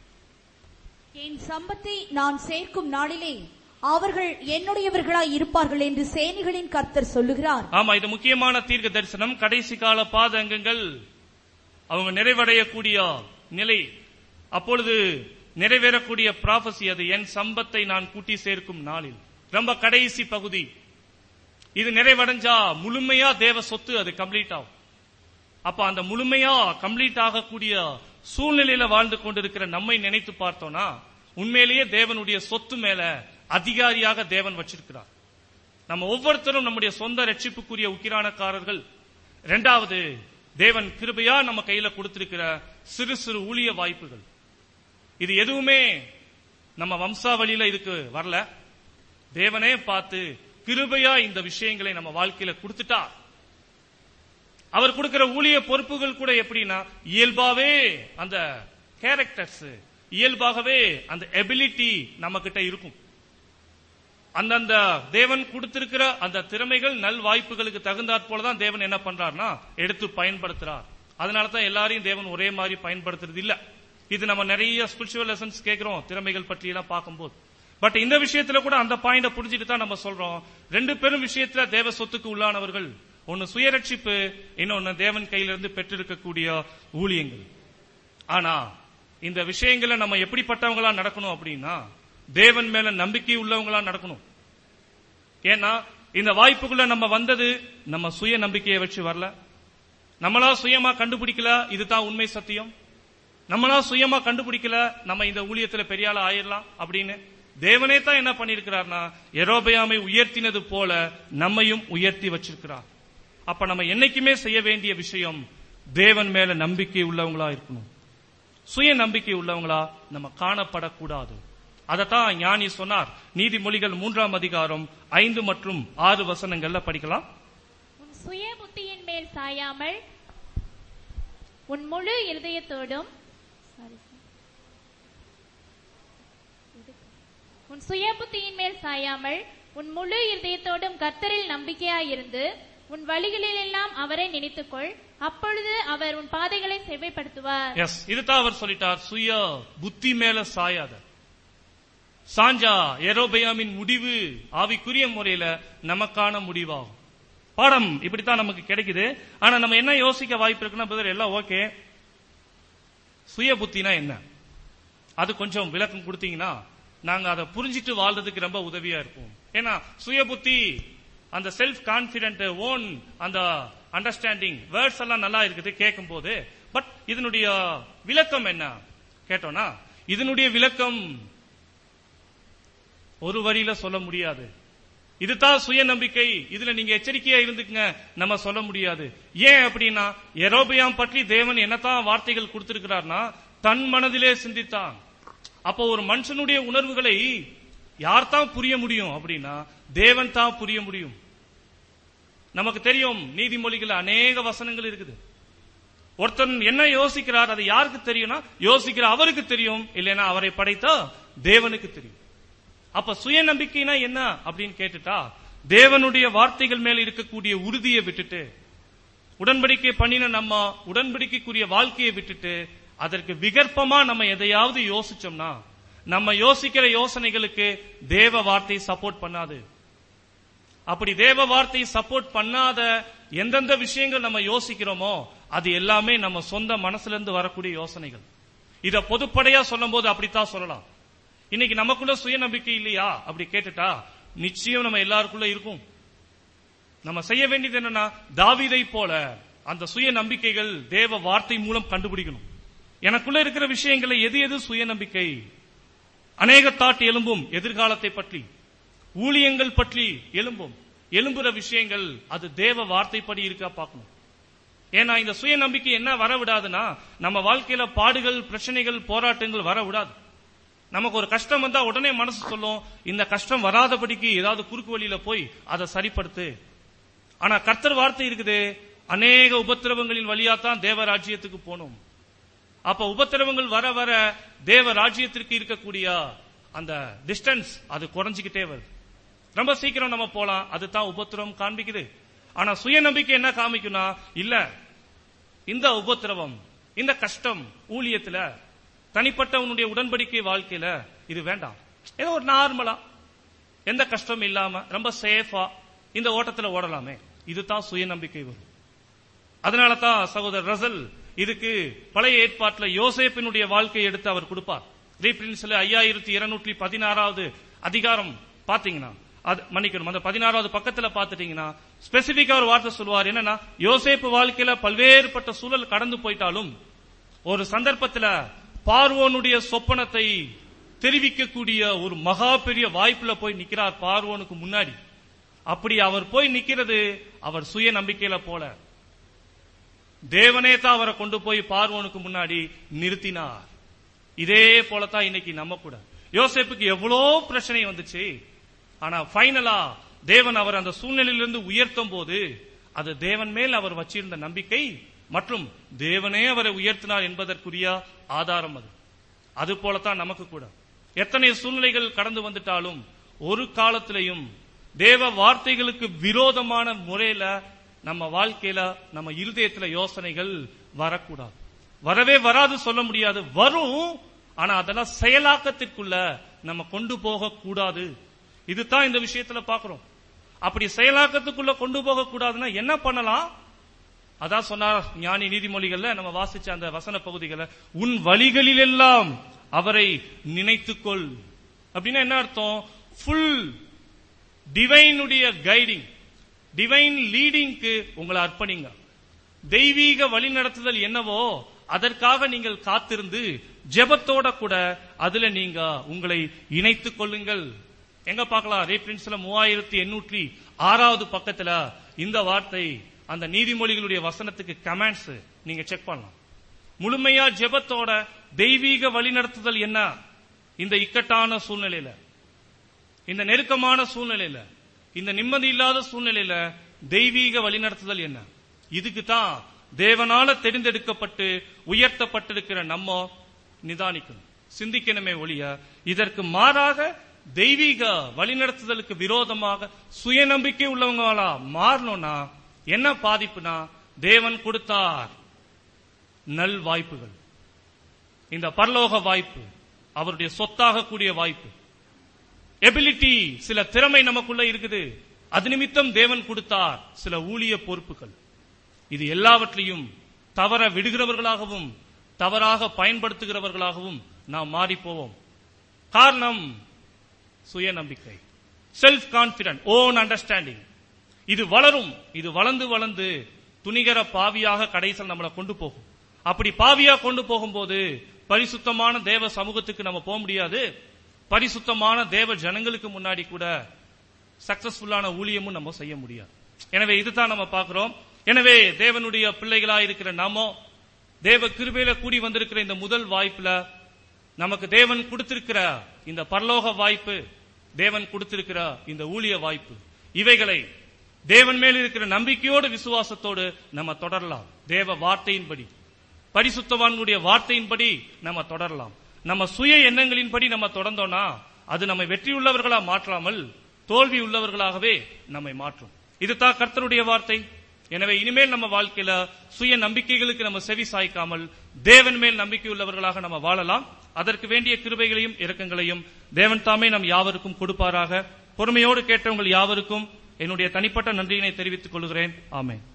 என் சம்பத்தை நான் சேர்க்கும் நாளிலே அவர்கள் என்னுடையவர்களாய் இருப்பார்கள் என்று சேனைகளின் கர்த்தர் சொல்லுகிறார் ஆமா இது முக்கியமான தீர்க்க தரிசனம் கடைசி கால பாதங்கங்கள் அவங்க நிறைவடையக்கூடிய நிலை அப்பொழுது நிறைவேறக்கூடிய ப்ராபசி அது என் சம்பத்தை நான் கூட்டி சேர்க்கும் நாளில் ரொம்ப கடைசி பகுதி இது நிறைவடைஞ்சா முழுமையா தேவ சொத்து அது கம்ப்ளீட் ஆகும் அப்ப அந்த முழுமையா கம்ப்ளீட் ஆகக்கூடிய சூழ்நிலையில வாழ்ந்து கொண்டிருக்கிற நம்மை நினைத்து பார்த்தோம்னா உண்மையிலேயே தேவனுடைய சொத்து மேல அதிகாரியாக தேவன் வச்சிருக்கிறார் நம்ம ஒவ்வொருத்தரும் நம்முடைய சொந்த ரட்சிப்புக்குரிய உக்கிரானக்காரர்கள் இரண்டாவது தேவன் கிருபையா நம்ம கையில கொடுத்திருக்கிற சிறு சிறு ஊழிய வாய்ப்புகள் இது எதுவுமே நம்ம வம்சாவளியில இதுக்கு வரல தேவனே பார்த்து கிருபையா இந்த விஷயங்களை நம்ம வாழ்க்கையில கொடுத்துட்டார் அவர் கொடுக்கிற ஊழிய பொறுப்புகள் கூட எப்படின்னா இயல்பாவே அந்த கேரக்டர்ஸ் இயல்பாகவே அந்த எபிலிட்டி நம்ம கிட்ட இருக்கும் அந்தந்த தேவன் கொடுத்திருக்கிற அந்த திறமைகள் நல் வாய்ப்புகளுக்கு தகுந்தாற் போலதான் தேவன் என்ன பண்றாருன்னா எடுத்து பயன்படுத்துறார் அதனால தான் எல்லாரையும் தேவன் ஒரே மாதிரி பயன்படுத்துறது இல்ல இது நம்ம நிறைய ஸ்பிரிச்சுவல் லெசன்ஸ் கேட்கிறோம் திறமைகள் பற்றி எல்லாம் பார்க்கும்போது பட் இந்த விஷயத்துல கூட அந்த பாயிண்ட புரிஞ்சுட்டு தான் நம்ம சொல்றோம் ரெண்டு பேரும் விஷயத்துல தேவ சொத்துக்கு உள்ளானவர்கள் ஒன்னு சுயரட்சிப்பு இன்னொன்னு தேவன் கையிலிருந்து பெற்றிருக்கக்கூடிய ஊழியங்கள் ஆனா இந்த விஷயங்களை நம்ம எப்படிப்பட்டவங்களா நடக்கணும் அப்படின்னா தேவன் மேல நம்பிக்கை உள்ளவங்களா நடக்கணும் ஏன்னா இந்த வாய்ப்புக்குள்ள நம்ம வந்தது நம்ம சுய நம்பிக்கையை வச்சு வரல நம்மளா சுயமா கண்டுபிடிக்கல இதுதான் உண்மை சத்தியம் நம்மளா சுயமா கண்டுபிடிக்கல நம்ம இந்த ஊழியத்துல பெரிய ஆளா ஆயிரலாம் அப்படின்னு தேவனே தான் என்ன பண்ணிருக்கிறார்னா எரோபயாமை உயர்த்தினது போல நம்மையும் உயர்த்தி வச்சிருக்கிறார் அப்ப நம்ம என்னைக்குமே செய்ய வேண்டிய விஷயம் தேவன் மேல நம்பிக்கை உள்ளவங்களா இருக்கணும் சுய நம்பிக்கை உள்ளவங்களா நம்ம காணப்படக்கூடாது அதத்தான் ஞானி சொன்னார் நீதிமொழிகள் மூன்றாம் அதிகாரம் ஐந்து மற்றும் ஆறு வசனங்கள்ல படிக்கலாம் உன் சுய புத்தியின் மேல் சாயாமல் உன் முழு இருதயத்தோடும் Sorry, sir. உன் சுய புத்தியின் மேல் சாயாமல் உன் முழு இருதயத்தோடும் கர்த்தரில் நம்பிக்கையாயிருந்து உன் வழிகளிலெல்லாம் அவரை நினைத்துக்கொள் அப்பொழுது அவர் உன் பாதைகளை செவ்வைப்படுத்துவார் எஸ் இதுதான் அவர் சொல்லிட்டார் சுய புத்தி மேல சாயாத சாஞ்சா எரோபயாமின் முடிவு ஆவிக்குரிய முறையில நமக்கான முடிவாகும் பாடம் இப்படித்தான் நமக்கு கிடைக்குது ஆனா நம்ம என்ன யோசிக்க வாய்ப்பு இருக்குன்னா brother, எல்லாம் ஓகே சுய புத்தினா என்ன அது கொஞ்சம் விளக்கம் கொடுத்தீங்கன்னா நாங்க அதை புரிஞ்சிட்டு வாழ்றதுக்கு ரொம்ப உதவியா இருப்போம் ஏன்னா சுய புத்தி அந்த செல்ஃப் கான்பிடென்ட் ஓன் அந்த அண்டர்ஸ்டாண்டிங் வேர்ட்ஸ் எல்லாம் நல்லா இருக்குது கேட்கும் போது பட் இதனுடைய விளக்கம் என்ன கேட்டோம்னா இதனுடைய விளக்கம் ஒரு வரியில சொல்ல முடியாது இதுதான் சுய நம்பிக்கை இதுல நீங்க எச்சரிக்கையா இருந்துக்குங்க நம்ம சொல்ல முடியாது ஏன் அப்படின்னா எரோபியாம் பற்றி தேவன் என்னதான் வார்த்தைகள் கொடுத்திருக்கிறார்னா தன் மனதிலே சிந்தித்தான் அப்போ ஒரு மனுஷனுடைய உணர்வுகளை யார் தான் புரிய முடியும் அப்படின்னா தேவன் தான் புரிய முடியும் நமக்கு தெரியும் நீதிமொழிகள் அநேக வசனங்கள் இருக்குது ஒருத்தன் என்ன யோசிக்கிறார் அது யாருக்கு தெரியும்னா யோசிக்கிற அவருக்கு தெரியும் இல்லைன்னா அவரை படைத்த தேவனுக்கு தெரியும் அப்ப சுய நம்பிக்கைனா என்ன அப்படின்னு கேட்டுட்டா தேவனுடைய வார்த்தைகள் மேல் இருக்கக்கூடிய உறுதியை விட்டுட்டு உடன்படிக்கை பண்ணின நம்ம உடன்படிக்கைக்குரிய வாழ்க்கையை விட்டுட்டு அதற்கு விகற்பமா நம்ம எதையாவது யோசிச்சோம்னா நம்ம யோசிக்கிற யோசனைகளுக்கு தேவ வார்த்தை சப்போர்ட் பண்ணாது அப்படி தேவ வார்த்தை சப்போர்ட் பண்ணாத எந்தெந்த விஷயங்கள் நம்ம யோசிக்கிறோமோ அது எல்லாமே நம்ம சொந்த மனசுல இருந்து வரக்கூடிய யோசனைகள் இத பொதுப்படையா சொல்லும் போது அப்படித்தான் சொல்லலாம் இன்னைக்கு நமக்குள்ள சுயநம்பிக்கை இல்லையா அப்படி கேட்டுட்டா நிச்சயம் நம்ம எல்லாருக்குள்ள இருக்கும் நம்ம செய்ய வேண்டியது என்னன்னா தாவீதை போல அந்த சுய நம்பிக்கைகள் தேவ வார்த்தை மூலம் கண்டுபிடிக்கணும் எனக்குள்ள இருக்கிற விஷயங்களை எது எது சுய நம்பிக்கை அநேக தாட் எலும்பும் எதிர்காலத்தை பற்றி ஊழியங்கள் பற்றி எலும்பும் எலும்புற விஷயங்கள் அது தேவ வார்த்தைப்படி இருக்கா பார்க்கணும் ஏன்னா இந்த சுய நம்பிக்கை என்ன வர விடாதுன்னா நம்ம வாழ்க்கையில பாடுகள் பிரச்சனைகள் போராட்டங்கள் வர விடாது நமக்கு ஒரு கஷ்டம் வந்தா உடனே மனசு சொல்லும் இந்த கஷ்டம் வராதபடிக்கு ஏதாவது குறுக்கு வழியில போய் அதை சரிப்படுத்து ஆனா கர்த்தர் வார்த்தை இருக்குது அநேக உபத்திரவங்களின் வழியா தான் தேவ ராஜ்யத்துக்கு போகணும் அப்ப உபத்திரவங்கள் வர வர தேவ ராஜ்யத்திற்கு இருக்கக்கூடிய அந்த டிஸ்டன்ஸ் அது குறைஞ்சிக்கிட்டே வருது ரொம்ப சீக்கிரம் நம்ம போலாம் அதுதான் உபத்திரவம் காண்பிக்குது ஆனா சுயநம்பிக்கை என்ன காமிக்கும்னா இல்ல இந்த உபத்திரவம் இந்த கஷ்டம் ஊழியத்துல தனிப்பட்ட உன்னுடைய உடன்படிக்கை வாழ்க்கையில இது வேண்டாம் ஏதோ ஒரு நார்மலா எந்த கஷ்டம் இல்லாம ரொம்ப சேஃபா இந்த ஓட்டத்துல ஓடலாமே இதுதான் சுயநம்பிக்கை வரும் அதனால தான் சகோதரர் ரசல் இதுக்கு பழைய ஏற்பாட்டுல யோசேப்பினுடைய வாழ்க்கையை எடுத்து அவர் கொடுப்பார் ரீபிரின்ஸ்ல ஐயாயிரத்தி இருநூற்றி பதினாறாவது அதிகாரம் பாத்தீங்கன்னா அது மன்னிக்கணும் அந்த பதினாறாவது பக்கத்துல பாத்துட்டீங்கன்னா ஸ்பெசிபிக்கா ஒரு வார்த்தை சொல்லுவார் என்னன்னா யோசேப்பு வாழ்க்கையில பல்வேறுபட்ட சூழல் கடந்து போயிட்டாலும் ஒரு சந்தர்ப்பத்துல பார்வோனுடைய சொப்பனத்தை தெரிவிக்கக்கூடிய ஒரு மகா பெரிய வாய்ப்புல போய் நிக்கிறார் பார்வோனுக்கு முன்னாடி அப்படி அவர் போய் நிக்கிறது அவர் சுய நம்பிக்கையில போல தேவனே தான் அவரை கொண்டு போய் பார்வோனுக்கு முன்னாடி நிறுத்தினார் இதே போலதான் இன்னைக்கு நம்ம கூட யோசேப்புக்கு எவ்வளோ பிரச்சனை வந்துச்சு ஆனா ஃபைனலா தேவன் அவர் அந்த சூழ்நிலையிலிருந்து உயர்த்தும் போது அது தேவன் மேல் அவர் வச்சிருந்த நம்பிக்கை மற்றும் தேவனே அவரை உயர்த்தினார் என்பதற்குரிய ஆதாரம் அது அது போலத்தான் நமக்கு கூட எத்தனை சூழ்நிலைகள் கடந்து வந்துட்டாலும் ஒரு காலத்திலையும் தேவ வார்த்தைகளுக்கு விரோதமான முறையில நம்ம வாழ்க்கையில நம்ம இருதயத்துல யோசனைகள் வரக்கூடாது வரவே வராது சொல்ல முடியாது வரும் ஆனா அதெல்லாம் செயலாக்கத்திற்குள்ள நம்ம கொண்டு போக கூடாது இதுதான் இந்த விஷயத்துல பாக்குறோம் அப்படி செயலாக்கத்துக்குள்ள கொண்டு போக கூடாதுன்னா என்ன பண்ணலாம் அதான் சொன்னார் ஞானி நீதிமொழிகள்ல நம்ம வாசிச்ச அந்த வசன பகுதிகளை உன் வழிகளிலெல்லாம் அவரை நினைத்துக்கொள் அப்படின்னா என்ன அர்த்தம் ஃபுல் டிவைனுடைய கைடிங் டிவைன் லீடிங்க்கு உங்களை அர்ப்பணிங்க தெய்வீக வழிநடத்துதல் என்னவோ அதற்காக நீங்கள் காத்திருந்து ஜெபத்தோட கூட அதுல நீங்க உங்களை இணைத்துக் கொள்ளுங்கள் எங்க பார்க்கலாம் ரீபிரின்ஸ்ல மூவாயிரத்தி எண்ணூற்றி ஆறாவது பக்கத்துல இந்த வார்த்தை அந்த நீதிமொழிகளுடைய வசனத்துக்கு கமெண்ட்ஸ் நீங்க செக் பண்ணலாம் முழுமையா ஜெபத்தோட தெய்வீக வழிநடத்துதல் என்ன இந்த இக்கட்டான சூழ்நிலையில இந்த நெருக்கமான சூழ்நிலையில இந்த நிம்மதி இல்லாத சூழ்நிலையில தெய்வீக வழிநடத்துதல் என்ன இதுக்கு தான் தேவனால தெரிந்தெடுக்கப்பட்டு உயர்த்தப்பட்டிருக்கிற நம்ம நிதானிக்கணும் சிந்திக்கணுமே ஒழிய இதற்கு மாறாக தெய்வீக வழிநடத்துதலுக்கு விரோதமாக சுயநம்பிக்கை உள்ளவங்களா மாறணும்னா என்ன பாதிப்புனா தேவன் கொடுத்தார் நல் வாய்ப்புகள் இந்த பரலோக வாய்ப்பு அவருடைய சொத்தாக கூடிய வாய்ப்பு எபிலிட்டி சில திறமை நமக்குள்ள இருக்குது அது நிமித்தம் தேவன் கொடுத்தார் சில ஊழிய பொறுப்புகள் இது எல்லாவற்றையும் தவற விடுகிறவர்களாகவும் தவறாக பயன்படுத்துகிறவர்களாகவும் நாம் மாறி போவோம் காரணம் சுயநம்பிக்கை செல்ஃப் கான்பிடன்ட் ஓன் அண்டர்ஸ்டாண்டிங் இது வளரும் இது வளர்ந்து வளர்ந்து துணிகர பாவியாக கடைசியில் நம்மளை கொண்டு போகும் அப்படி பாவியா கொண்டு போகும்போது பரிசுத்தமான தேவ சமூகத்துக்கு நம்ம போக முடியாது பரிசுத்தமான தேவ ஜனங்களுக்கு முன்னாடி கூட சக்சஸ்ஃபுல்லான ஊழியமும் நம்ம செய்ய முடியாது எனவே இதுதான் நம்ம பார்க்கிறோம் எனவே தேவனுடைய பிள்ளைகளா இருக்கிற நாமோ தேவ கிருபையில கூடி வந்திருக்கிற இந்த முதல் வாய்ப்புல நமக்கு தேவன் கொடுத்திருக்கிற இந்த பரலோக வாய்ப்பு தேவன் கொடுத்திருக்கிற இந்த ஊழிய வாய்ப்பு இவைகளை தேவன் மேல் இருக்கிற நம்பிக்கையோடு விசுவாசத்தோடு நம்ம தொடரலாம் தேவ வார்த்தையின்படி பரிசுத்தவான்களுடைய வார்த்தையின்படி நம்ம தொடரலாம் நம்ம சுய எண்ணங்களின்படி நம்ம தொடர்ந்தோம்னா அது நம்மை வெற்றியுள்ளவர்களா மாற்றாமல் தோல்வி உள்ளவர்களாகவே நம்மை மாற்றும் இதுதான் கர்த்தருடைய வார்த்தை எனவே இனிமேல் நம்ம வாழ்க்கையில சுய நம்பிக்கைகளுக்கு நம்ம செவி சாய்க்காமல் தேவன் மேல் நம்பிக்கை உள்ளவர்களாக நம்ம வாழலாம் அதற்கு வேண்டிய கிருபைகளையும் இரக்கங்களையும் தேவன் தாமே நம் யாவருக்கும் கொடுப்பாராக பொறுமையோடு கேட்டவங்கள் யாவருக்கும் என்னுடைய தனிப்பட்ட நன்றியினை தெரிவித்துக் கொள்கிறேன் ஆமென்